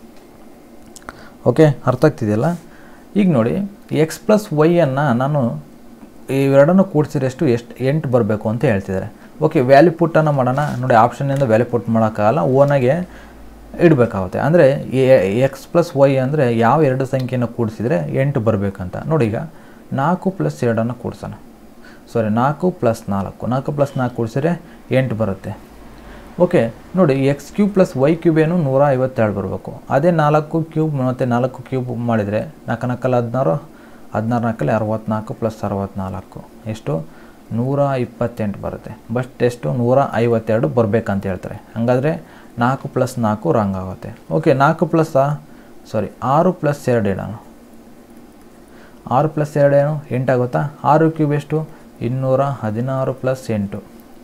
ಓಕೆ ಅರ್ಥ ಆಗ್ತಿದೆಯಲ್ಲ ಈಗ ನೋಡಿ ಎಕ್ಸ್ ಪ್ಲಸ್ ವೈಯನ್ನು ನಾನು ಇವೆರಡನ್ನು ಕೂಡಿಸಿದ್ರೆ ಎಷ್ಟು ಎಷ್ಟು ಎಂಟು ಬರಬೇಕು ಅಂತ ಹೇಳ್ತಿದ್ದಾರೆ ಓಕೆ ವ್ಯಾಲ್ಯೂ ಪುಟ್ಟನ್ನು ಮಾಡೋಣ ನೋಡಿ ಆಪ್ಷನ್ನಿಂದ ವ್ಯಾಲ್ಯೂ ಪುಟ್ ಮಾಡೋಕ್ಕಾಗಲ್ಲ ಓನಾಗೆ ಇಡಬೇಕಾಗುತ್ತೆ ಅಂದರೆ ಎಕ್ಸ್ ಪ್ಲಸ್ ವೈ ಅಂದರೆ ಯಾವ ಎರಡು ಸಂಖ್ಯೆಯನ್ನು ಕೂಡಿಸಿದ್ರೆ ಎಂಟು ಬರಬೇಕಂತ ನೋಡಿ ಈಗ ನಾಲ್ಕು ಪ್ಲಸ್ ಎರಡನ್ನು ಕೂಡಿಸೋಣ ಸಾರಿ ನಾಲ್ಕು ಪ್ಲಸ್ ನಾಲ್ಕು ನಾಲ್ಕು ಪ್ಲಸ್ ನಾಲ್ಕು ಕೂಡಿಸಿದ್ರೆ ಎಂಟು ಬರುತ್ತೆ ಓಕೆ ನೋಡಿ x cube plus y cube ಏನು ನೂರ ಐವತ್ತೆರಡು ಬರಬೇಕು ಅದೇ ನಾಲ್ಕು ಕ್ಯೂಬ್ ಮತ್ತು ನಾಲ್ಕು ಕ್ಯೂಬ್ ಮಾಡಿದರೆ ನಾಲ್ಕು ನಾಲ್ಕಲ್ಲಿ ಹದಿನಾರು ಹದಿನಾರು ನಾಲ್ಕಲ್ಲಿ ಅರವತ್ತ್ನಾಲ್ಕು ಪ್ಲಸ್ ಅರವತ್ತ್ನಾಲ್ಕು ಎಷ್ಟು ನೂರ ಇಪ್ಪತ್ತೆಂಟು ಬರುತ್ತೆ ಬಟ್ ಎಷ್ಟು ನೂರ ಐವತ್ತೆರಡು ಬರಬೇಕಂತ ಹೇಳ್ತಾರೆ ಹಾಗಾದರೆ ನಾಲ್ಕು ಪ್ಲಸ್ ನಾಲ್ಕು ರಾಂಗ್ ಆಗುತ್ತೆ ಓಕೆ ನಾಲ್ಕು ಪ್ಲಸ್ ಸಾರಿ ಆರು ಪ್ಲಸ್ ಎರಡು ಇಡೋಣ ಆರು ಪ್ಲಸ್ ಎರಡು ಏನು ಎಂಟಾಗುತ್ತಾ ಆರು ಕ್ಯೂಬ್ ಎಷ್ಟು ಇನ್ನೂರ ಹದಿನಾರು ಪ್ಲಸ್ ಎಂಟು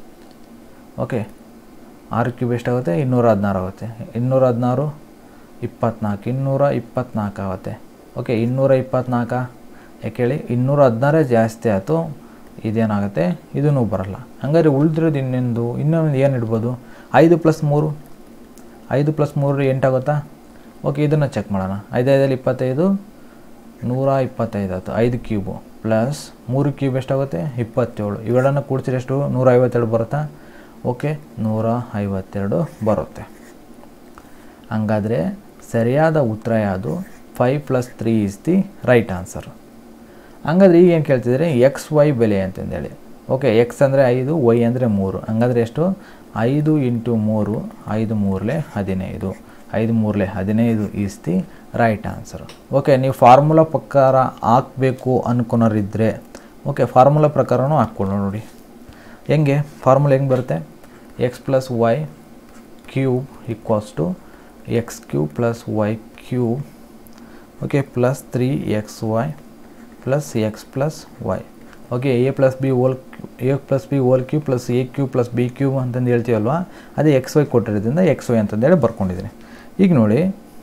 ಓಕೆ ಆರು ಕ್ಯೂಬ್ ಎಷ್ಟಾಗುತ್ತೆ ಇನ್ನೂರ ಹದಿನಾರು ಆಗುತ್ತೆ ಇನ್ನೂರ ಹದಿನಾರು ಇಪ್ಪತ್ನಾಲ್ಕು ಇನ್ನೂರ ಇಪ್ಪತ್ನಾಲ್ಕು ಆಗುತ್ತೆ ಓಕೆ ಇನ್ನೂರ ಇಪ್ಪತ್ನಾಲ್ಕು ಯಾಕೆ ಹೇಳಿ ಇನ್ನೂರ ಹದಿನಾರೇ ಜಾಸ್ತಿ ಆಯಿತು ಇದೇನಾಗುತ್ತೆ ಇದೂ ಬರಲ್ಲ ಹಂಗಾದ್ರೆ ಉಳಿದಿರೋದು ಇನ್ನೊಂದು ಇನ್ನೊಂದು ಏನು ಇಡ್ಬೋದು ಐದು ಪ್ಲಸ್ ಮೂರು ಐದು ಪ್ಲಸ್ ಮೂರು ಎಂಟಾಗುತ್ತಾ ಓಕೆ ಇದನ್ನು ಚೆಕ್ ಮಾಡೋಣ ಐದೈದಲ್ಲಿ ಇಪ್ಪತ್ತೈದು ನೂರ ಇಪ್ಪತ್ತೈದು ಆಯಿತು ಐದು ಕ್ಯೂಬು ಪ್ಲಸ್ ಮೂರು ಕ್ಯೂಬ್ ಎಷ್ಟಾಗುತ್ತೆ ಇಪ್ಪತ್ತೇಳು ಇವೆರಡನ್ನು ಕೂಡಿಸಿದ್ರೆ ಎಷ್ಟು ನೂರ ಐವತ್ತೆರಡು ಬರುತ್ತಾ ಓಕೆ ನೂರ ಐವತ್ತೆರಡು ಬರುತ್ತೆ ಹಂಗಾದರೆ ಸರಿಯಾದ ಉತ್ತರ ಯಾವುದು five plus three is the right answer ಹಂಗಾದ್ರೆ ಈಗ ಏನು ಕೇಳ್ತಿದ್ರೆ ಎಕ್ಸ್ ವೈ ಬೆಲೆ ಅಂತಂದೇಳಿ ಓಕೆ ಎಕ್ಸ್ ಅಂದರೆ ಐದು ವೈ ಅಂದರೆ ಮೂರು ಹಂಗಾದ್ರೆ ಎಷ್ಟು ಐದು ಇಂಟು ಮೂರು ಐದು ಮೂರಲೆ ಹದಿನೈದು ಐದು ಮೂರಲೆ ಹದಿನೈದು is the right answer okay ನೀವು ಫಾರ್ಮುಲಾ ಪ್ರಕಾರ ಹಾಕಬೇಕು ಅನ್ಕೊಳೋರಿದ್ದರೆ ಓಕೆ ಫಾರ್ಮುಲಾ ಪ್ರಕಾರನೂ ಹಾಕ್ಕೊಂಡು ನೋಡಿ ಹೆಂಗೆ ಫಾರ್ಮುಲಾ ಹೆಂಗೆ ಬರುತ್ತೆ x plus y cube equals to x cube plus y cube okay plus three x y plus x plus y okay a plus b whole a plus b whole cube plus a cube plus b cube ಅಂತಂದು ಹೇಳ್ತೀವಲ್ವ ಅದೇ x y ಕೊಟ್ಟಿರೋದ್ರಿಂದ x y ಅಂತಂದೇಳಿ ಬರ್ಕೊಂಡಿದ್ದೀನಿ ಈಗ ನೋಡಿ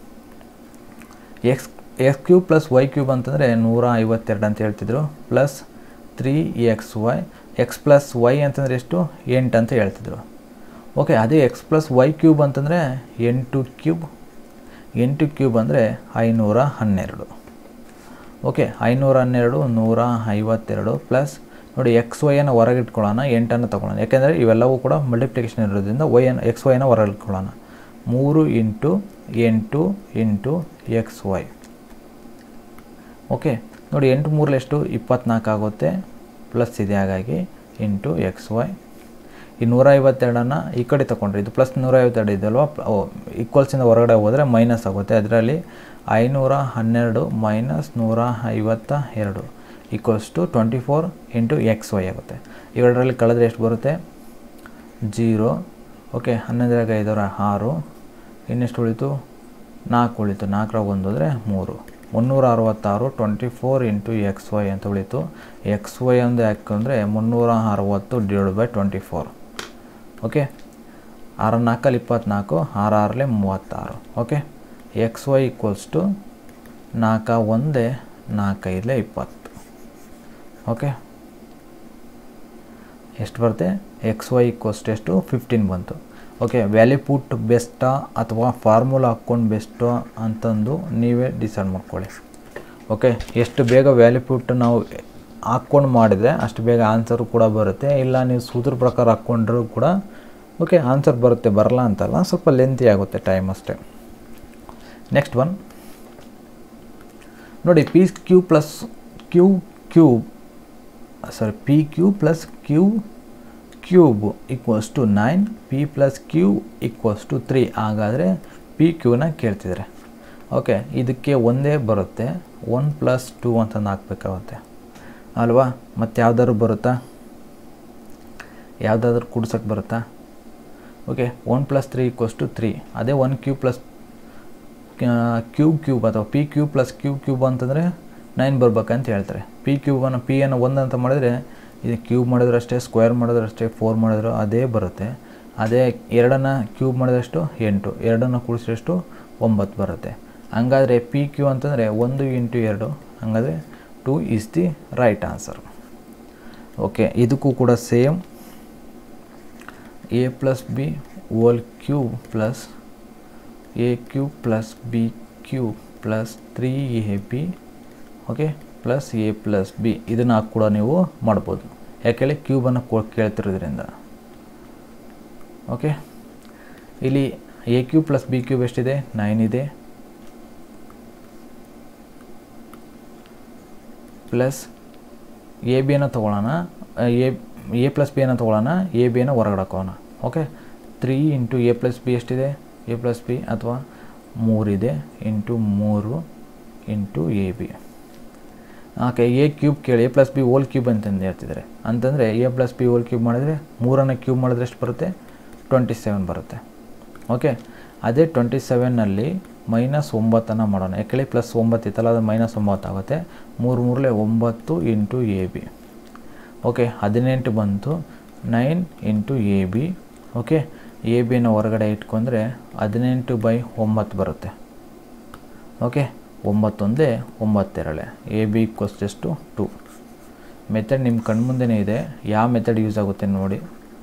x x cube plus y cube ಅಂತಂದರೆ ನೂರ ಐವತ್ತೆರಡು ಅಂತ ಹೇಳ್ತಿದ್ರು plus three x y x plus Y ಅಂತಂದರೆ ಎಷ್ಟು ಎಂಟು ಅಂತ ಹೇಳ್ತಿದ್ರು ಓಕೆ ಅದೇ ಎಕ್ಸ್ ಪ್ಲಸ್ ವೈ ಕ್ಯೂಬ್ ಅಂತಂದರೆ ಎಂಟು ಕ್ಯೂಬ್ ಎಂಟು ಕ್ಯೂಬ್ ಅಂದರೆ ಐನೂರ ಹನ್ನೆರಡು ಓಕೆ ಐನೂರ ಹನ್ನೆರಡು ನೂರ ಐವತ್ತೆರಡು ಪ್ಲಸ್ ನೋಡಿ ಎಕ್ಸ್ ವೈಯನ್ನು ಹೊರಗಿಟ್ಕೊಳ್ಳೋಣ ಎಂಟನ್ನು ತೊಗೊಳ್ಳೋಣ ಯಾಕೆಂದರೆ ಇವೆಲ್ಲವೂ ಕೂಡ ಮಲ್ಟಿಪ್ಲಿಕೇಶನ್ ಇರೋದ್ರಿಂದ ವೈಯನ್ನು ಎಕ್ಸ್ ವೈನ ಹೊರಗಿಟ್ಕೊಳ್ಳೋಣ ಮೂರು ಇಂಟು ಎಂಟು ಇಂಟು ಎಕ್ಸ್ ವೈ ಓಕೆ ನೋಡಿ ಎಂಟು ಮೂರಲ್ಲಿ ಎಷ್ಟು ಇಪ್ಪತ್ನಾಲ್ಕು ಆಗುತ್ತೆ ಪ್ಲಸ್ ಇದೆ ಹಾಗಾಗಿ ಇಂಟು ಎಕ್ಸ್ ವೈ ಈ ನೂರ ಐವತ್ತೆರಡನ್ನು ಈ ಕಡೆ ತೊಗೊಂಡ್ರೆ ಇದು ಪ್ಲಸ್ ನೂರ ಐವತ್ತೆರಡು ಇದಲ್ವ ಈಕ್ವಲ್ಸಿಂದ ಹೊರಗಡೆ ಹೋದರೆ ಮೈನಸ್ ಆಗುತ್ತೆ ಅದರಲ್ಲಿ ಐನೂರ ಹನ್ನೆರಡು ಮೈನಸ್ ನೂರ ಐವತ್ತ ಎರಡು equals to twenty four into x y ಆಗುತ್ತೆ ಇವೆರಡರಲ್ಲಿ ಕಳೆದ್ರೆ ಎಷ್ಟು ಬರುತ್ತೆ ಜೀರೋ ಓಕೆ ಹನ್ನೊಂದರಾಗ ಐದರ ಆರು ಇನ್ನೆಷ್ಟು ಉಳಿತು ನಾಲ್ಕು ಉಳಿತು ನಾಲ್ಕರಾಗ ಒಂದು ಅಂದರೆ ಮೂರು ಮುನ್ನೂರ ಅರವತ್ತಾರು twenty four into x y ಅಂತ ಉಳಿತು ಎಕ್ಸ್ ವೈ ಒಂದು ಯಾಕಂದರೆ ಮುನ್ನೂರ ಅರವತ್ತು divide by twenty four okay ಆರು ನಾಲ್ಕಲ್ಲಿ ಇಪ್ಪತ್ತ್ನಾಲ್ಕು ಆರು ಆರಲೆ ಮೂವತ್ತಾರು okay x y equals to ನಾಲ್ಕ ಒಂದೇ ನಾಲ್ಕೈದಲೆ ಇಪ್ಪತ್ತು ಓಕೆ ಎಷ್ಟು ಬರುತ್ತೆ ಎಕ್ಸ್ ವೈ ಈಕ್ವಲ್ಸ್ ಎಷ್ಟು ಫಿಫ್ಟೀನ್ ಬಂತು ಓಕೆ ವ್ಯಾಲ್ಯೂ ಪುಟ್ ಬೆಸ್ಟಾ ಅಥವಾ ಫಾರ್ಮುಲಾ ಹಾಕ್ಕೊಂಡು ಬೆಸ್ಟಾ ಅಂತಂದು ನೀವೇ ಡಿಸೈಡ್ ಮಾಡ್ಕೊಳ್ಳಿ ಓಕೆ ಎಷ್ಟು ಬೇಗ ವ್ಯಾಲ್ಯೂ ಪುಟ್ ನಾವು ಹಾಕ್ಕೊಂಡು ಮಾಡಿದರೆ ಅಷ್ಟು ಬೇಗ ಆನ್ಸರು ಕೂಡ ಬರುತ್ತೆ ಇಲ್ಲ ನೀವು ಸೂತ್ರ ಪ್ರಕಾರ ಹಾಕ್ಕೊಂಡ್ರೂ ಕೂಡ ಓಕೆ ಆನ್ಸರ್ ಬರುತ್ತೆ ಬರಲ್ಲ ಅಂತಲ್ಲ ಸ್ವಲ್ಪ ಲೆಂತಿ ಆಗುತ್ತೆ ಟೈಮ್ ಅಷ್ಟೇ ನೆಕ್ಸ್ಟ್ ಒನ್ ನೋಡಿ p Q plus q cube sorry p Q plus q cube equals to nine p plus q equals to three ಹಾಗಾದರೆ ಪಿ ಕ್ಯೂನ ಕೇಳ್ತಿದ್ದಾರೆ ಓಕೆ ಇದಕ್ಕೆ ಒಂದೇ ಬರುತ್ತೆ ಒನ್ ಪ್ಲಸ್ ಟೂ ಅಂತಂದು ಹಾಕ್ಬೇಕಾಗುತ್ತೆ ಅಲ್ವಾ ಮತ್ತು ಯಾವ್ದಾದ್ರು ಬರುತ್ತಾ ಯಾವುದಾದ್ರೂ ಕುಡ್ಸೋಕ್ಕೆ ಬರುತ್ತಾ okay one plus three equals to three ಅದೇ one q plus cube cube ಅಥವಾ p cube plus cube cube ಅಂತಂದರೆ ನೈನ್ ಬರ್ಬೇಕಂತ ಹೇಳ್ತಾರೆ ಪಿ ಕ್ಯೂಬನ್ನು ಪಿ ಅನ್ನು ಒಂದು ಅಂತ ಮಾಡಿದರೆ ಇದು ಕ್ಯೂಬ್ ಮಾಡಿದ್ರೆ ಅಷ್ಟೇ ಸ್ಕ್ವೇರ್ ಮಾಡಿದ್ರೆ ಅಷ್ಟೇ ಫೋರ್ ಮಾಡಿದ್ರು ಅದೇ ಬರುತ್ತೆ ಅದೇ ಎರಡನ್ನು ಕ್ಯೂಬ್ ಮಾಡಿದಷ್ಟು ಎಂಟು ಎರಡನ್ನು ಕೂಡಿಸಿದಷ್ಟು ಒಂಬತ್ತು ಬರುತ್ತೆ ಹಂಗಾದರೆ ಪಿ ಕ್ಯೂ ಅಂತಂದರೆ ಒಂದು ಇಂಟು ಎರಡು ಹಂಗಾದರೆ two is the right answer okay ಇದಕ್ಕೂ ಕೂಡ same a plus b whole cube plus a cube plus b cube plus three a b okay plus a plus b ಇದನ್ನು ಕೂಡ ನೀವು ಮಾಡ್ಬೋದು ಯಾಕೆಳಿ ಕ್ಯೂಬನ್ನು ಕೊ ಕೇಳ್ತಿರೋದ್ರಿಂದ ಓಕೆ ಇಲ್ಲಿ a cube plus b cube ಎಷ್ಟಿದೆ ನೈನ್ ಇದೆ ಪ್ಲಸ್ ಎ ಬಿಯನ್ನು ತೊಗೊಳ್ಳೋಣ ಎ ಎ ಪ್ಲಸ್ ಬಿಯನ್ನು ತೊಗೊಳ್ಳೋಣ ಎ ಬಿಯನ್ನು ಹೊರಗಡೆ ಹಾಕೋಣ okay three into a plus b ಎಷ್ಟಿದೆ ಎ ಪ್ಲಸ್ ಬಿ ಅಥವಾ ಮೂರಿದೆ ಇಂಟು ಮೂರು into a b okay a cube ಕೇಳಿ a plus b whole cube ಅಂತಂದು ಹೇಳ್ತಿದ್ದಾರೆ ಅಂತಂದರೆ a plus b whole cube ಮಾಡಿದರೆ ಮೂರನ್ನು ಕ್ಯೂಬ್ ಮಾಡಿದ್ರೆ ಎಷ್ಟು ಬರುತ್ತೆ ಟ್ವೆಂಟಿ ಸೆವೆನ್ ಬರುತ್ತೆ ಓಕೆ ಅದೇ ಟ್ವೆಂಟಿ ಸೆವೆನ್ನಲ್ಲಿ ಮೈನಸ್ ಒಂಬತ್ತನ್ನು ಮಾಡೋಣ ಯಾಕೆಳಿ ಪ್ಲಸ್ ಒಂಬತ್ತು ಇತ್ತಲ್ಲ ಅದು ಮೈನಸ್ ಒಂಬತ್ತು ಆಗುತ್ತೆ ಮೂರು ಮೂರಲೆ ಒಂಬತ್ತು ಇಂಟು ಎ ಬಿ ಓಕೆ ಹದಿನೆಂಟು ಬಂತು nine into a b okay a ಬಿನ ಹೊರಗಡೆ ಇಟ್ಕೊಂಡ್ರೆ ಹದಿನೆಂಟು ಬೈ ಒಂಬತ್ತು ಬರುತ್ತೆ ಓಕೆ ಒಂಬತ್ತೊಂದೇ ಒಂಬತ್ತೆರಳೆ ಎ ಬಿ ಈಕ್ವಲ್ಸ್ ಎಷ್ಟು ಟು ಮೆಥಡ್ ನಿಮ್ಮ ಕಣ್ಮುಂದೆನೇ ಇದೆ ಯಾವ ಮೆಥಡ್ ಯೂಸ್ ಆಗುತ್ತೆ ನೋಡಿ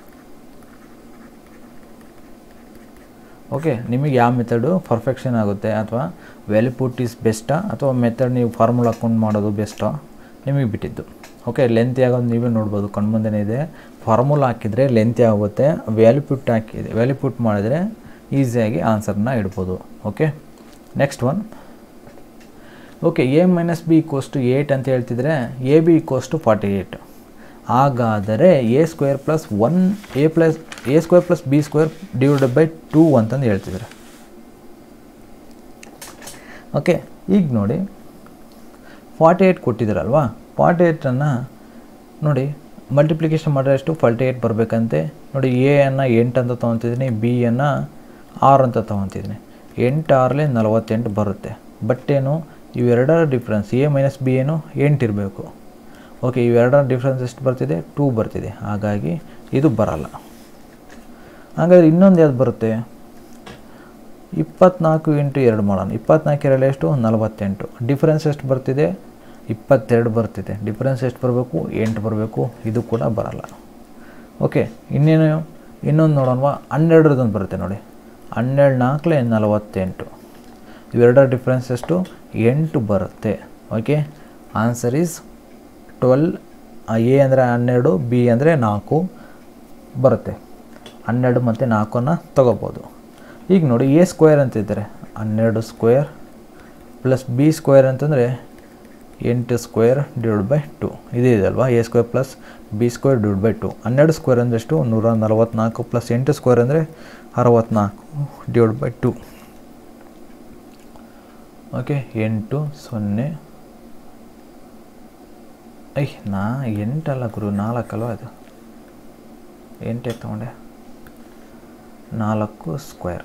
ಓಕೆ ನಿಮಗೆ ಯಾವ ಮೆಥಡು ಪರ್ಫೆಕ್ಷನ್ ಆಗುತ್ತೆ ಅಥವಾ ವ್ಯಾಲ್ಯೂ ಪುಟ್ ಈಸ್ ಬೆಸ್ಟಾ ಅಥವಾ ಮೆಥಡ್ ನೀವು ಫಾರ್ಮುಲಾ ಹಾಕ್ಕೊಂಡು ಮಾಡೋದು ಬೆಸ್ಟಾ ನಿಮಗೆ ಬಿಟ್ಟಿದ್ದು ಓಕೆ ಲೆಂತಿ ಆಗೋದು ನೀವೇ ನೋಡ್ಬೋದು ಕಣ್ಮುಂದೆನೇ ಇದೆ ಫಾರ್ಮುಲಾ ಹಾಕಿದರೆ ಲೆಂತಿ ಆಗುತ್ತೆ ವ್ಯಾಲ್ಯೂ ಪುಟ್ ಹಾಕಿದೆ ವ್ಯಾಲ್ಯೂ ಪುಟ್ ಮಾಡಿದರೆ ಈಸಿಯಾಗಿ ಆನ್ಸರ್ನ ಇಡ್ಬೋದು okay next one okay a minus b equals to eight ಅಂತ ಹೇಳ್ತಿದ್ರೆ a b equals to forty eight ಹಾಗಾದರೆ a square plus one a plus a square plus b square divided by two ಅಂತಂದು ಹೇಳ್ತಿದ್ದಾರೆ okay ಈಗ ನೋಡಿ forty eight ಕೊಟ್ಟಿದ್ದಾರಲ್ವಾ forty ಏಯ್ಟನ್ನು ನೋಡಿ ಮಲ್ಟಿಪ್ಲಿಕೇಶನ್ ಮಾಡಿದ್ರೆ ಎಷ್ಟು ಫಾರ್ಟಿ ಏಯ್ಟ್ ಬರಬೇಕಂತೆ ನೋಡಿ ಎ ಅನ್ನು ಎಂಟು ಅಂತ ತೊಗೊತಿದ್ದೀನಿ ಬಿ ಅನ್ನು ಆರು ಅಂತ ತೊಗೊತಿದ್ದೀನಿ ಎಂಟು ಆರಲೆ ನಲವತ್ತೆಂಟು ಬರುತ್ತೆ ಬಟ್ ಏನು ಇವೆರಡರ ಡಿಫ್ರೆನ್ಸ್ ಎ ಮೈನಸ್ ಬಿ ಏನು ಎಂಟು ಇರಬೇಕು ಓಕೆ ಇವೆರಡರ ಡಿಫ್ರೆನ್ಸ್ ಎಷ್ಟು ಬರ್ತಿದೆ ಟೂ ಬರ್ತಿದೆ ಹಾಗಾಗಿ ಇದು ಬರಲ್ಲ ಹಾಗಾದರೆ ಇನ್ನೊಂದು ಯಾವ್ದು ಬರುತ್ತೆ ಇಪ್ಪತ್ನಾಲ್ಕು ಇಂಟು ಎರಡು ಮಾಡೋಣ ಇಪ್ಪತ್ನಾಲ್ಕು ಎರಡು ಎಷ್ಟು ನಲವತ್ತೆಂಟು ಡಿಫ್ರೆನ್ಸ್ ಎಷ್ಟು ಬರ್ತಿದೆ ಇಪ್ಪತ್ತೆರಡು ಬರ್ತಿದೆ ಡಿಫ್ರೆನ್ಸ್ ಎಷ್ಟು ಬರಬೇಕು ಎಂಟು ಬರಬೇಕು ಇದು ಕೂಡ ಬರಲ್ಲ ಓಕೆ ಇನ್ನೇನು ಇನ್ನೊಂದು ನೋಡೋಣವಾ ಹನ್ನೆರಡರದೊಂದು ಬರುತ್ತೆ ನೋಡಿ ಹನ್ನೆರಡು ನಾಲ್ಕಲೆ ನಲವತ್ತೆಂಟು ಇವೆರಡರ ಡಿಫ್ರೆನ್ಸ್ ಎಷ್ಟು ಎಂಟು ಬರುತ್ತೆ okay answer is twelve a ಅಂದರೆ ಹನ್ನೆರಡು ಬಿ ಅಂದರೆ ನಾಲ್ಕು ಬರುತ್ತೆ ಹನ್ನೆರಡು ಮತ್ತು ನಾಲ್ಕನ್ನು ತೊಗೋಬೋದು ಈಗ ನೋಡಿ ಎ ಸ್ಕ್ವೇರ್ ಅಂತಿದ್ದಾರೆ ಹನ್ನೆರಡು ಸ್ಕ್ವೇರ್ ಪ್ಲಸ್ ಬಿ ಸ್ಕ್ವೇರ್ ಅಂತಂದರೆ ಎಂಟು ಸ್ಕ್ವೇರ್ ಡಿವೈಡ್ ಬೈ ಟು ಇದೇ ಇದೆ ಅಲ್ವಾ a square plus b square divide by two ಹನ್ನೆರಡು ಸ್ಕ್ವೇರ್ ಅಂದರೆ ಎಷ್ಟು ನೂರ ನಲವತ್ತ್ನಾಲ್ಕು ಪ್ಲಸ್ ಎಂಟು ಸ್ಕ್ವೇರ್ ಅಂದರೆ ಅರವತ್ತ್ನಾಲ್ಕು ಡಿವೈಡ್ ಬೈ ಟು ಓಕೆ ಎಂಟು ಸೊನ್ನೆ ಐ ನಾ ಎಂಟಲ್ಲ ಗುರು ನಾಲ್ಕಲ್ವ ಅದು ಎಂಟೇ ತೊಗೊಂಡೆ ನಾಲ್ಕು ಸ್ಕ್ವೇರ್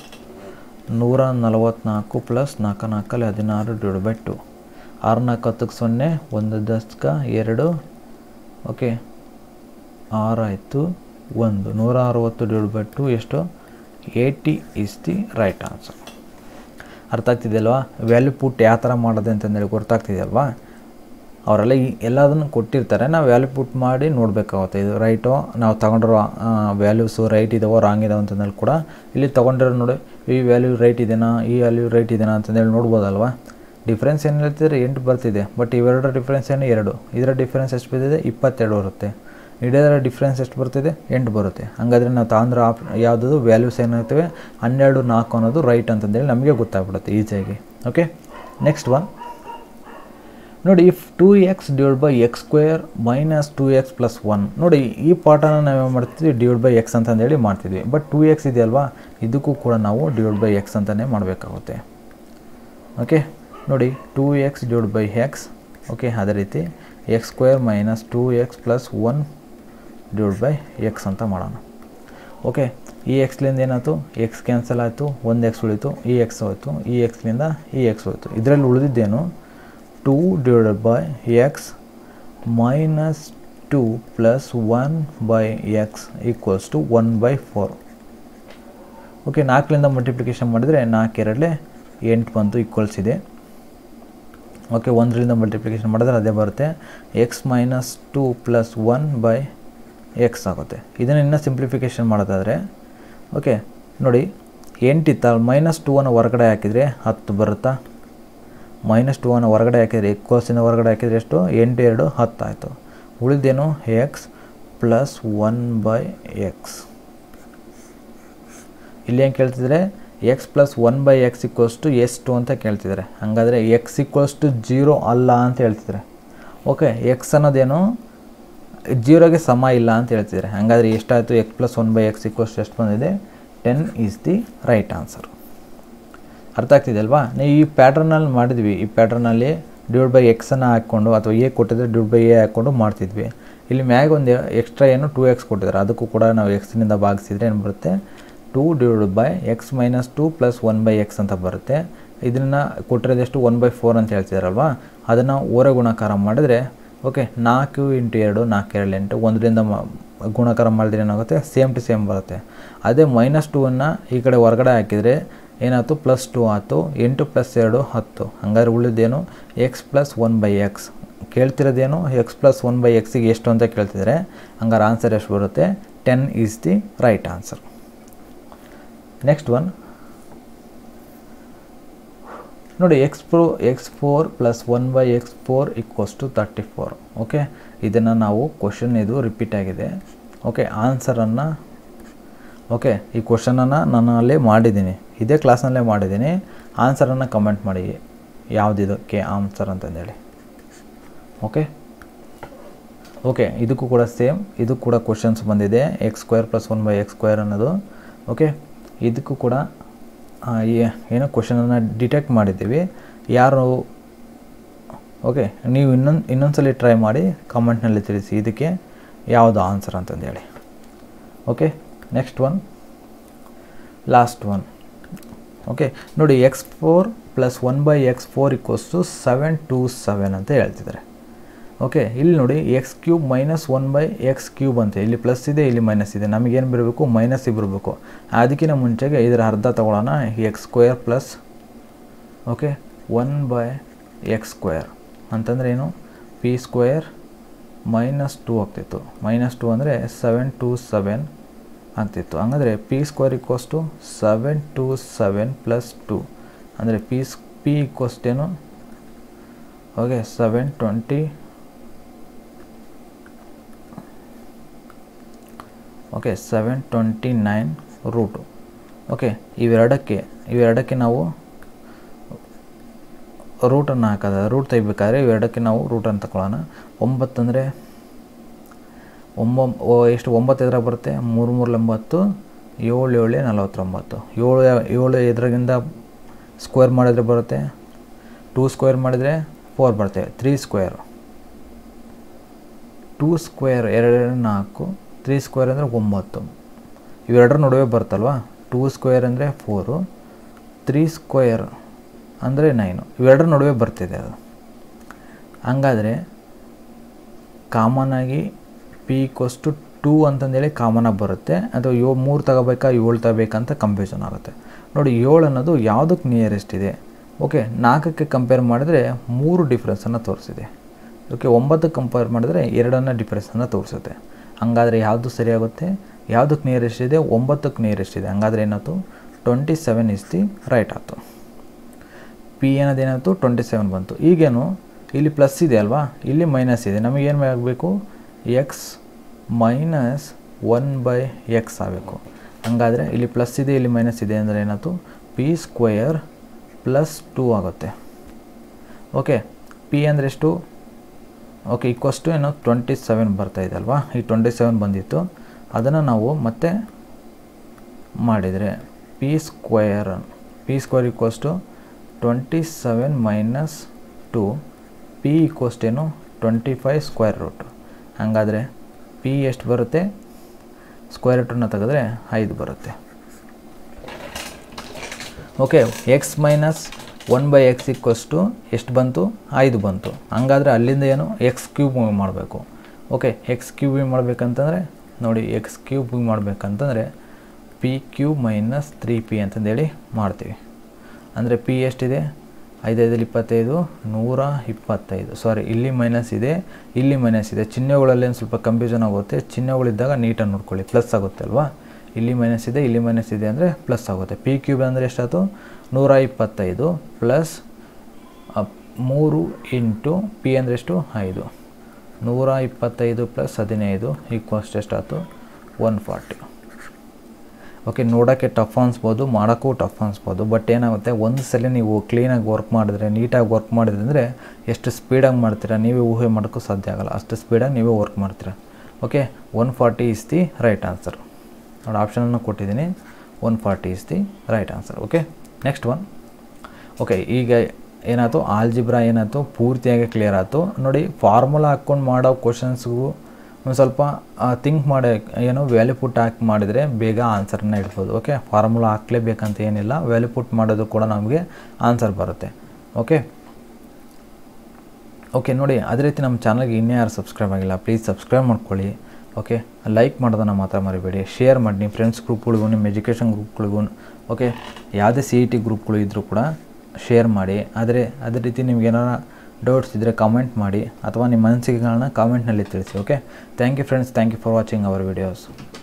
ನೂರ ನಲವತ್ತ್ನಾಲ್ಕು ಪ್ಲಸ್ ನಾಲ್ಕು ನಾಲ್ಕಲ್ಲಿ ಹದಿನಾರು ಡಿವೈಡ್ ಬೈ ಟು ಆರು ನಾಲ್ಕು ಹತ್ತಕ್ಕೆ ಸೊನ್ನೆ ಒಂದು ದಸ್ಕ ಎರಡು ಓಕೆ ಆರು ಆಯಿತು ಒಂದು ನೂರ ಅರವತ್ತು ಡಿವೈಡ್ ಬೈ ಟು ಎಷ್ಟು eighty is the right answer ಅರ್ಥ ಆಗ್ತಿದೆಯಲ್ವಾ ವ್ಯಾಲ್ಯೂ ಪುಟ್ ಯಾವ ಥರ ಮಾಡೋದು ಅಂತಂದೇಳಿ ಗೊತ್ತಾಗ್ತಿದೆಯಲ್ವಾ ಅವರೆಲ್ಲ ಈ ಎಲ್ಲದನ್ನು ಕೊಟ್ಟಿರ್ತಾರೆ ನಾವು ವ್ಯಾಲ್ಯೂ ಪುಟ್ ಮಾಡಿ ನೋಡಬೇಕಾಗುತ್ತೆ ಇದು ರೈಟೋ ನಾವು ತಗೊಂಡಿರೋ ವ್ಯಾಲ್ಯೂಸು ರೈಟ್ ಇದಾವೋ ರಾಂಗ್ ಇದಾವೆ ಅಂತಂದೇಳಿ ಕೂಡ ಇಲ್ಲಿ ತೊಗೊಂಡಿರೋ ನೋಡಿ ಈ ವ್ಯಾಲ್ಯೂ ರೈಟ್ ಇದೆನಾ ಈ ವ್ಯಾಲ್ಯೂ ರೈಟ್ ಇದೆನಾ ಅಂತಂದೇಳಿ ನೋಡ್ಬೋದಲ್ವಾ ಡಿಫ್ರೆನ್ಸ್ ಏನು ಹೇಳ್ತಿದ್ರೆ ಎಂಟು ಬರ್ತಿದೆ ಬಟ್ ಇವೆರಡರ ಡಿಫ್ರೆನ್ಸ್ ಏನು ಎರಡು ಇದರ ಡಿಫ್ರೆನ್ಸ್ ಎಷ್ಟು ಬಂದಿದೆ ಇಪ್ಪತ್ತೆರಡು ಬರುತ್ತೆ ಇದರ ಡಿಫ್ರೆನ್ಸ್ ಎಷ್ಟು ಬರ್ತಿದೆ ಎಂಟು ಬರುತ್ತೆ ಹಾಗಾದರೆ ನಾವು ತಗೊಂಡ್ರೆ ಆಪ್ ಯಾವುದದು ವ್ಯಾಲ್ಯೂಸ್ ಏನಾಗ್ತವೆ ಹನ್ನೆರಡು ನಾಲ್ಕು ಅನ್ನೋದು ರೈಟ್ ಅಂತಂದೇಳಿ ನಮಗೆ ಗೊತ್ತಾಗ್ಬಿಡುತ್ತೆ ಈಸಿಯಾಗಿ ಓಕೆ ನೆಕ್ಸ್ಟ್ ಒನ್ ನೋಡಿ if two x divide by x square minus two x plus one ನೋಡಿ ಈ ಪಾಠನ ನಾವೇನು ಮಾಡ್ತಿದ್ವಿ ಡಿವೈಡ್ ಬೈ ಎಕ್ಸ್ ಅಂತಂದೇಳಿ ಮಾಡ್ತಿದ್ವಿ ಬಟ್ ಟೂ ಎಕ್ಸ್ ಇದೆಯಲ್ವಾ ಇದಕ್ಕೂ ಕೂಡ ನಾವು ಡಿವೈಡ್ ಬೈ ಎಕ್ಸ್ ಅಂತಲೇ ಮಾಡಬೇಕಾಗುತ್ತೆ ಓಕೆ ನೋಡಿ two x divide by x okay ಅದೇ ರೀತಿ x square minus two x plus one divide by x ಅಂತ ಮಾಡೋಣ ಓಕೆ ಈ ಎಕ್ಸ್ಲಿಂದ ಏನಾಯ್ತು ಎಕ್ಸ್ ಕ್ಯಾನ್ಸಲ್ ಆಯಿತು ಒಂದು ಎಕ್ಸ್ ಉಳಿತು ಈ ಎಕ್ಸ್ ಹೋಯಿತು ಈ ಎಕ್ಸ್ಲಿಂದ ಈ ಎಕ್ಸ್ ಹೋಯಿತು ಇದರಲ್ಲಿ ಉಳಿದಿದ್ದೇನು two divided by x minus two plus one by x equals to one by four okay ನಾಲ್ಕರಿಂದ ಮಲ್ಟಿಪ್ಲಿಕೇಶನ್ ಮಾಡಿದರೆ ನಾಲ್ಕು ಎರಡಲೇ ಎಂಟು ಬಂತು ಈಕ್ವಲ್ಸ್ ಇದೆ ಓಕೆ ಒಂದರಿಂದ ಮಲ್ಟಿಪ್ಲಿಕೇಶನ್ ಮಾಡಿದ್ರೆ ಅದೇ ಬರುತ್ತೆ x minus two plus one by x ಆಗುತ್ತೆ ಇದನ್ನು ಇನ್ನೂ ಸಿಂಪ್ಲಿಫಿಕೇಷನ್ ಮಾಡೋದಾದರೆ ಓಕೆ ನೋಡಿ ಎಂಟಿತ್ತ ಮೈನಸ್ ಟೂ ಅನ್ನು ಹೊರಗಡೆ ಹಾಕಿದರೆ ಹತ್ತು ಬರುತ್ತಾ ಮೈನಸ್ ಟೂ ಅನ್ನು ಹೊರಗಡೆ ಹಾಕಿದರೆ ಕೋಸಿನ ಹೊರಗಡೆ ಹಾಕಿದರೆ ಎಷ್ಟು ಎಂಟು ಎರಡು ಹತ್ತು ಆಯಿತು ಉಳಿದೇನು x plus one by x ಇಲ್ಲಿ ಏನು ಕೇಳ್ತಿದ್ರೆ x plus one by x equals to ಎಷ್ಟು ಅಂತ ಕೇಳ್ತಿದ್ದಾರೆ ಹಾಗಾದರೆ ಎಕ್ಸ್ ಇಕ್ವಲ್ಸ್ ಟು ಜೀರೋ ಅಲ್ಲ ಅಂತ ಹೇಳ್ತಿದ್ದಾರೆ ಓಕೆ ಎಕ್ಸ್ ಅನ್ನೋದೇನು ಜೀರೋಗೆ ಸಮ ಇಲ್ಲ ಅಂತ ಹೇಳ್ತಿದ್ದಾರೆ ಹಾಗಾದರೆ ಎಷ್ಟಾಯಿತು x plus one by x equals ಎಷ್ಟು ಬಂದಿದೆ ten is the right answer ಅರ್ಥ ಆಗ್ತಿದೆ ಅಲ್ವಾ ನೀವು ಈ ಪ್ಯಾಟ್ರನಲ್ಲಿ ಮಾಡಿದ್ವಿ ಈ ಪ್ಯಾಟ್ರನಲ್ಲಿ ಡಿವೈಡ್ ಬೈ ಎಕ್ಸನ್ನು ಹಾಕ್ಕೊಂಡು ಅಥವಾ ಎ ಕೊಟ್ಟಿದ್ರೆ ಡಿವೈಡ್ ಬೈ ಎ ಹಾಕ್ಕೊಂಡು ಮಾಡ್ತಿದ್ವಿ ಇಲ್ಲಿ ಮ್ಯಾಗ ಒಂದು ಎಕ್ಸ್ಟ್ರಾ ಏನು ಟೂ ಎಕ್ಸ್ ಕೊಟ್ಟಿದ್ದಾರೆ ಅದಕ್ಕೂ ಕೂಡ ನಾವು ಎಕ್ಸ್ನಿಂದ ಭಾಗಿಸಿದ್ರೆ ಏನು ಬರುತ್ತೆ two divide by x minus two plus one by x ಅಂತ ಬರುತ್ತೆ ಇದನ್ನು ಕೊಟ್ಟಿರೋದೆಷ್ಟು ಒನ್ ಬೈ ಫೋರ್ ಅಂತ ಹೇಳ್ತಿದಾರಲ್ವಾ ಅದನ್ನು ಓರ ಗುಣಾಕಾರ ಮಾಡಿದ್ರೆ ಓಕೆ ನಾಲ್ಕು ಇಂಟು ಎರಡು ನಾಲ್ಕು ಎರಡು ಎಂಟು ಒಂದರಿಂದ ಮ ಗುಣಾಕಾರ ಮಾಡಿದ್ರೆ ಏನಾಗುತ್ತೆ ಸೇಮ್ ಟು ಸೇಮ್ ಬರುತ್ತೆ ಅದೇ ಮೈನಸ್ ಟೂವನ್ನು ಈ ಕಡೆ ಹೊರಗಡೆ ಹಾಕಿದರೆ ಏನಾಯ್ತು ಪ್ಲಸ್ ಟು ಆಯಿತು ಎಂಟು ಪ್ಲಸ್ ಎರಡು ಹತ್ತು ಹಂಗಾದ್ರೆ ಉಳಿದೇನು x plus one by x ಕೇಳ್ತಿರೋದೇನು ಎಕ್ಸ್ ಪ್ಲಸ್ ಒನ್ ಬೈ ಎಕ್ಸಿಗೆ ಎಷ್ಟು ಅಂತ ಕೇಳ್ತಿದ್ದಾರೆ ಹಂಗಾರೆ ಆನ್ಸರ್ ಎಷ್ಟು ಬರುತ್ತೆ ten is the right answer next one ನೋಡಿ x power x four plus one by x four equals to thirty four okay ಇದನ್ನು ನಾವು ಕ್ವಶನ್ ಇದು ರಿಪೀಟ್ ಆಗಿದೆ ಓಕೆ ಆನ್ಸರನ್ನು ಓಕೆ ಈ ಕ್ವಶನನ್ನು ನಾನು ಅಲ್ಲೇ ಮಾಡಿದ್ದೀನಿ ಇದೇ ಕ್ಲಾಸ್ನಲ್ಲೇ ಮಾಡಿದ್ದೀನಿ ಆನ್ಸರನ್ನು ಕಮೆಂಟ್ ಮಾಡಿ ಯಾವುದಿದಕ್ಕೆ ಆನ್ಸರ್ ಅಂತಂದೇಳಿ ಓಕೆ ಓಕೆ ಇದಕ್ಕೂ ಕೂಡ ಸೇಮ್ ಇದು ಕೂಡ ಕ್ವಶನ್ಸ್ ಬಂದಿದೆ x square plus one by x square ಅನ್ನೋದು ಓಕೆ ಇದಕ್ಕೂ ಕೂಡ ಏನೋ ಕ್ವಶನನ್ನು ಡಿಟೆಕ್ಟ್ ಮಾಡಿದ್ದೀವಿ ಯಾರು ಓಕೆ ನೀವು ಇನ್ನೊಂದು ಇನ್ನೊಂದ್ಸಲಿ ಟ್ರೈ ಮಾಡಿ ಕಮೆಂಟ್ನಲ್ಲಿ ತಿಳಿಸಿ ಇದಕ್ಕೆ ಯಾವುದು ಆನ್ಸರ್ ಅಂತಂದೇಳಿ okay next one last one okay ನೋಡಿ x four plus one by x four equals to seven two seven ಅಂತ ಹೇಳ್ತಿದ್ದಾರೆ ಓಕೆ ಇಲ್ಲಿ ನೋಡಿ x cube minus one by x cube ಅಂತ ಇಲ್ಲಿ ಪ್ಲಸ್ ಇದೆ ಇಲ್ಲಿ ಮೈನಸ್ ಇದೆ ನಮಗೇನು ಬರಬೇಕು ಮೈನಸ್ ಬರಬೇಕು ಅದಕ್ಕಿಂತ ಮುಂಚೆಗೆ ಇದರ ಅರ್ಧ ತೊಗೊಳ್ಳೋಣ x square plus okay one by x square ಅಂತಂದರೆ ಏನು ಪಿ ಸ್ಕ್ವೇರ್ ಮೈನಸ್ ಟೂ ಆಗ್ತಿತ್ತು ಮೈನಸ್ ಟು ಅಂದರೆ ಸೆವೆನ್ ಟು ಸೆವೆನ್ ಆಗ್ತಿತ್ತು ಹಂಗಂದರೆ p square equals to seven two seven plus two ಅಂದರೆ ಪಿ ಸ್ ಪಿ ಇಕ್ವಸ್ಟ್ ಏನು okay seven twenty okay seven twenty nine root okay ಇವೆರಡಕ್ಕೆ ಇವೆರಡಕ್ಕೆ ನಾವು ರೂಟನ್ನು ಹಾಕೋದ ರೂಟ್ ತೆಗಿಬೇಕಾದ್ರೆ ಇವೆರಡಕ್ಕೆ ನಾವು ರೂಟನ್ನು ತಗೊಳ್ಳೋಣ ಒಂಬತ್ತು ಅಂದರೆ ಒಂಬ ಎಷ್ಟು ಒಂಬತ್ತು ಎದುರಾಗ ಬರುತ್ತೆ ಮೂರು ಮೂರು ಒಂಬತ್ತು ಏಳು ಏಳು ನಲವತ್ತೊಂಬತ್ತು ಏಳು ಏಳು ಎದುರಾಗಿಂದ ಸ್ಕ್ವೇರ್ ಮಾಡಿದರೆ ಬರುತ್ತೆ ಟೂ ಸ್ಕ್ವೇರ್ ಮಾಡಿದರೆ ಫೋರ್ ಬರುತ್ತೆ ತ್ರೀ ಸ್ಕ್ವೇರ್ ಟೂ ಸ್ಕ್ವೇರ್ ಎರಡು ನಾಲ್ಕು ತ್ರೀ ಸ್ಕ್ವೇರ್ ಅಂದರೆ ಒಂಬತ್ತು ಇವೆರಡರ ನಡುವೆ ಬರ್ತಲ್ವಾ ಟೂ ಸ್ಕ್ವೇರ್ ಅಂದರೆ ಫೋರು ತ್ರೀ ಸ್ಕ್ವೇರ್ ಅಂದರೆ ನೈನು ಇವೆರಡರ ನಡುವೆ ಬರ್ತಿದೆ ಅದು ಹಂಗಾದರೆ ಕಾಮನಾಗಿ ಪಿ ಈಕ್ವಸ್ಟು ಟೂ ಅಂತಂದೇಳಿ ಕಾಮನಾಗಿ ಬರುತ್ತೆ ಅಥವಾ ಯೋ ಮೂರು ತಗೋಬೇಕಾ ಏಳು ತಗೋಬೇಕಂತ ಕನ್ಫ್ಯೂಷನ್ ಆಗುತ್ತೆ ನೋಡಿ ಏಳು ಅನ್ನೋದು ಯಾವುದಕ್ಕೆ ನಿಯರೆಸ್ಟ್ ಇದೆ ಓಕೆ ನಾಲ್ಕಕ್ಕೆ ಕಂಪೇರ್ ಮಾಡಿದ್ರೆ ಮೂರು ಡಿಫ್ರೆನ್ಸನ್ನು ತೋರಿಸಿದೆ ಓಕೆ ಒಂಬತ್ತಕ್ಕೆ ಕಂಪೇರ್ ಮಾಡಿದ್ರೆ ಎರಡನ್ನ ಡಿಫ್ರೆನ್ಸನ್ನು ತೋರಿಸುತ್ತೆ ಹಂಗಾದರೆ ಯಾವುದು ಸರಿಯಾಗುತ್ತೆ ಯಾವುದಕ್ಕೆ ನಿಯರೆಸ್ಟ್ ಇದೆ ಒಂಬತ್ತಕ್ಕೆ ನಿಯರೆಸ್ಟ್ ಇದೆ ಹಂಗಾದ್ರೆ ಏನಾಯ್ತು twenty seven is the right ಆಯಿತು ಪಿ ಏನದೇನಾಯ್ತು ಟ್ವೆಂಟಿ ಸೆವೆನ್ ಬಂತು ಈಗೇನು ಇಲ್ಲಿ ಪ್ಲಸ್ ಇದೆ ಅಲ್ವಾ ಇಲ್ಲಿ ಮೈನಸ್ ಇದೆ ನಮಗೇನು ಆಗಬೇಕು x minus one by x ಆಗಬೇಕು ಹಂಗಾದರೆ ಇಲ್ಲಿ ಪ್ಲಸ್ ಇದೆ ಇಲ್ಲಿ ಮೈನಸ್ ಇದೆ ಅಂದರೆ ಏನಾಯ್ತು ಪಿ ಸ್ಕ್ವಯರ್ ಪ್ಲಸ್ ಟೂ ಆಗುತ್ತೆ ಓಕೆ ಪಿ ಅಂದರೆ ಎಷ್ಟು ಓಕೆ ಈಕ್ವಸ್ಟು ಏನೋ ಟ್ವೆಂಟಿ ಸೆವೆನ್ ಬರ್ತಾ ಇದೆ ಅಲ್ವಾ ಈ ಟ್ವೆಂಟಿ ಸೆವೆನ್ ಬಂದಿತ್ತು ಅದನ್ನು ನಾವು ಮತ್ತೆ ಮಾಡಿದರೆ p square p square equals to twenty seven minus two p equals to ಏನು ಟ್ವೆಂಟಿ ಫೈವ್ ಸ್ಕ್ವೇರ್ ರೂಟ್ ಹಾಗಾದರೆ ಪಿ ಎಷ್ಟು ಬರುತ್ತೆ ಸ್ಕ್ವೇರ್ ರೂಟನ್ನು ತೆಗೆದ್ರೆ ಐದು ಬರುತ್ತೆ okay x minus one by x equals to ಎಷ್ಟು ಬಂತು ಐದು ಬಂತು ಹಂಗಾದರೆ ಅಲ್ಲಿಂದ ಏನು ಎಕ್ಸ್ ಕ್ಯೂಬ್ ಮಾಡಬೇಕು ಓಕೆ ಎಕ್ಸ್ ಕ್ಯೂಬ್ ಮಾಡಬೇಕಂತಂದರೆ ನೋಡಿ ಎಕ್ಸ್ ಕ್ಯೂಬ್ ಮಾಡಬೇಕಂತಂದರೆ p cube minus three p ಅಂತಂದೇಳಿ ಮಾಡ್ತೀವಿ ಅಂದರೆ ಪಿ ಎಷ್ಟಿದೆ ಐದೈದಲ್ಲಿ ಇಪ್ಪತ್ತೈದು ನೂರ ಇಪ್ಪತ್ತೈದು ಸಾರಿ ಇಲ್ಲಿ ಮೈನಸ್ ಇದೆ ಇಲ್ಲಿ ಮೈನಸ್ ಇದೆ ಚಿಹ್ನೆಗಳಲ್ಲಿ ಒಂದು ಸ್ವಲ್ಪ ಕನ್ಫ್ಯೂಷನ್ ಆಗುತ್ತೆ ಚಿಹ್ನೆಗಳಿದ್ದಾಗ ನೀಟಾಗಿ ನೋಡ್ಕೊಳ್ಳಿ ಪ್ಲಸ್ ಆಗುತ್ತೆ ಅಲ್ವಾ ಇಲ್ಲಿ ಮೈನಸ್ ಇದೆ ಇಲ್ಲಿ ಮೈನಸ್ ಇದೆ ಅಂದರೆ ಪ್ಲಸ್ ಆಗುತ್ತೆ ಪಿ ಕ್ಯೂಬ್ ಅಂದರೆ ಎಷ್ಟಾಯ್ತು ನೂರ ಇಪ್ಪತ್ತೈದು ಪ್ಲಸ್ ಮೂರು ಇಂಟು ಪಿ ಅಂದರೆ ಎಷ್ಟು ಐದು ನೂರ ಇಪ್ಪತ್ತೈದು ಪ್ಲಸ್ ಹದಿನೈದು ಈಕ್ವಸ್ಟ್ ಎಷ್ಟಾಯ್ತು ಒನ್ ಫಾರ್ಟಿ ಓಕೆ ನೋಡೋಕ್ಕೆ ಟಫ್ ಅನಿಸ್ಬೋದು ಮಾಡೋಕ್ಕೂ ಟಫ್ ಅನಿಸ್ಬೋದು ಬಟ್ ಏನಾಗುತ್ತೆ ಒಂದು ಸಲ ನೀವು ಕ್ಲೀನಾಗಿ ವರ್ಕ್ ಮಾಡಿದ್ರೆ ನೀಟಾಗಿ ವರ್ಕ್ ಮಾಡಿದ್ರೆ ಅಂದರೆ ಎಷ್ಟು ಸ್ಪೀಡಾಗಿ ಮಾಡ್ತೀರಾ ನೀವೇ ಊಹೆ ಮಾಡೋಕ್ಕೂ ಸಾಧ್ಯ ಆಗೋಲ್ಲ ಅಷ್ಟು ಸ್ಪೀಡಾಗಿ ನೀವೇ ವರ್ಕ್ ಮಾಡ್ತೀರಾ okay one forty is the right answer ನೋಡಿ ಆಪ್ಷನನ್ನು ಕೊಟ್ಟಿದ್ದೀನಿ one forty is the right answer okay next one okay ಈಗ ಏನಾಯ್ತು ಆಲ್ಜಿಬ್ರಾ ಏನಾಯ್ತು ಪೂರ್ತಿಯಾಗಿ ಕ್ಲಿಯರ್ ಆಯಿತು ನೋಡಿ ಫಾರ್ಮುಲಾ ಹಾಕ್ಕೊಂಡು ಮಾಡೋ ಕ್ವಶನ್ಸ್ಗೂ ಒಂದು ಸ್ವಲ್ಪ ಥಿಂಕ್ ಮಾಡಿ ಏನೋ ವ್ಯಾಲ್ಯೂ ಪುಟ್ ಹಾಕಿ ಮಾಡಿದರೆ ಬೇಗ ಆನ್ಸರನ್ನ ಇಡ್ಬೋದು ಓಕೆ ಫಾರ್ಮುಲಾ ಹಾಕ್ಲೇಬೇಕಂತ ಏನಿಲ್ಲ ವ್ಯಾಲ್ಯೂ ಪುಟ್ ಮಾಡೋದು ಕೂಡ ನಮಗೆ ಆನ್ಸರ್ ಬರುತ್ತೆ ಓಕೆ ಓಕೆ ನೋಡಿ ಅದೇ ರೀತಿ ನಮ್ಮ ಚಾನಲ್ಗೆ ಇನ್ನೂ ಯಾರು ಸಬ್ಸ್ಕ್ರೈಬ್ ಆಗಿಲ್ಲ ಪ್ಲೀಸ್ ಸಬ್ಸ್ಕ್ರೈಬ್ ಮಾಡ್ಕೊಳ್ಳಿ ಓಕೆ ಲೈಕ್ ಮಾಡೋದನ್ನು ಮಾತ್ರ ಮರಿಬೇಡಿ ಶೇರ್ ಮಾಡಿ ನಿಮ್ಮ ಫ್ರೆಂಡ್ಸ್ ಗ್ರೂಪ್ಗಳಿಗೂ ನಿಮ್ಮ ಎಜುಕೇಷನ್ ಗ್ರೂಪ್ಗಳಿಗೂ ಓಕೆ ಯಾವುದೇ ಸಿ ಇ ಟಿ ಗ್ರೂಪ್ಗಳು ಇದ್ದರೂ ಕೂಡ ಶೇರ್ ಮಾಡಿ ಆದರೆ ಅದೇ ರೀತಿ ನಿಮ್ಗೆ ಏನಾರ ಡೌಟ್ಸ್ ಇದ್ದರೆ ಕಾಮೆಂಟ್ ಮಾಡಿ ಅಥವಾ ನಿಮ್ಮ ಅನಿಸಿಕೆಗಳನ್ನ ಕಾಮೆಂಟ್ನಲ್ಲಿ ತಿಳಿಸಿ okay thank you friends thank you for watching our videos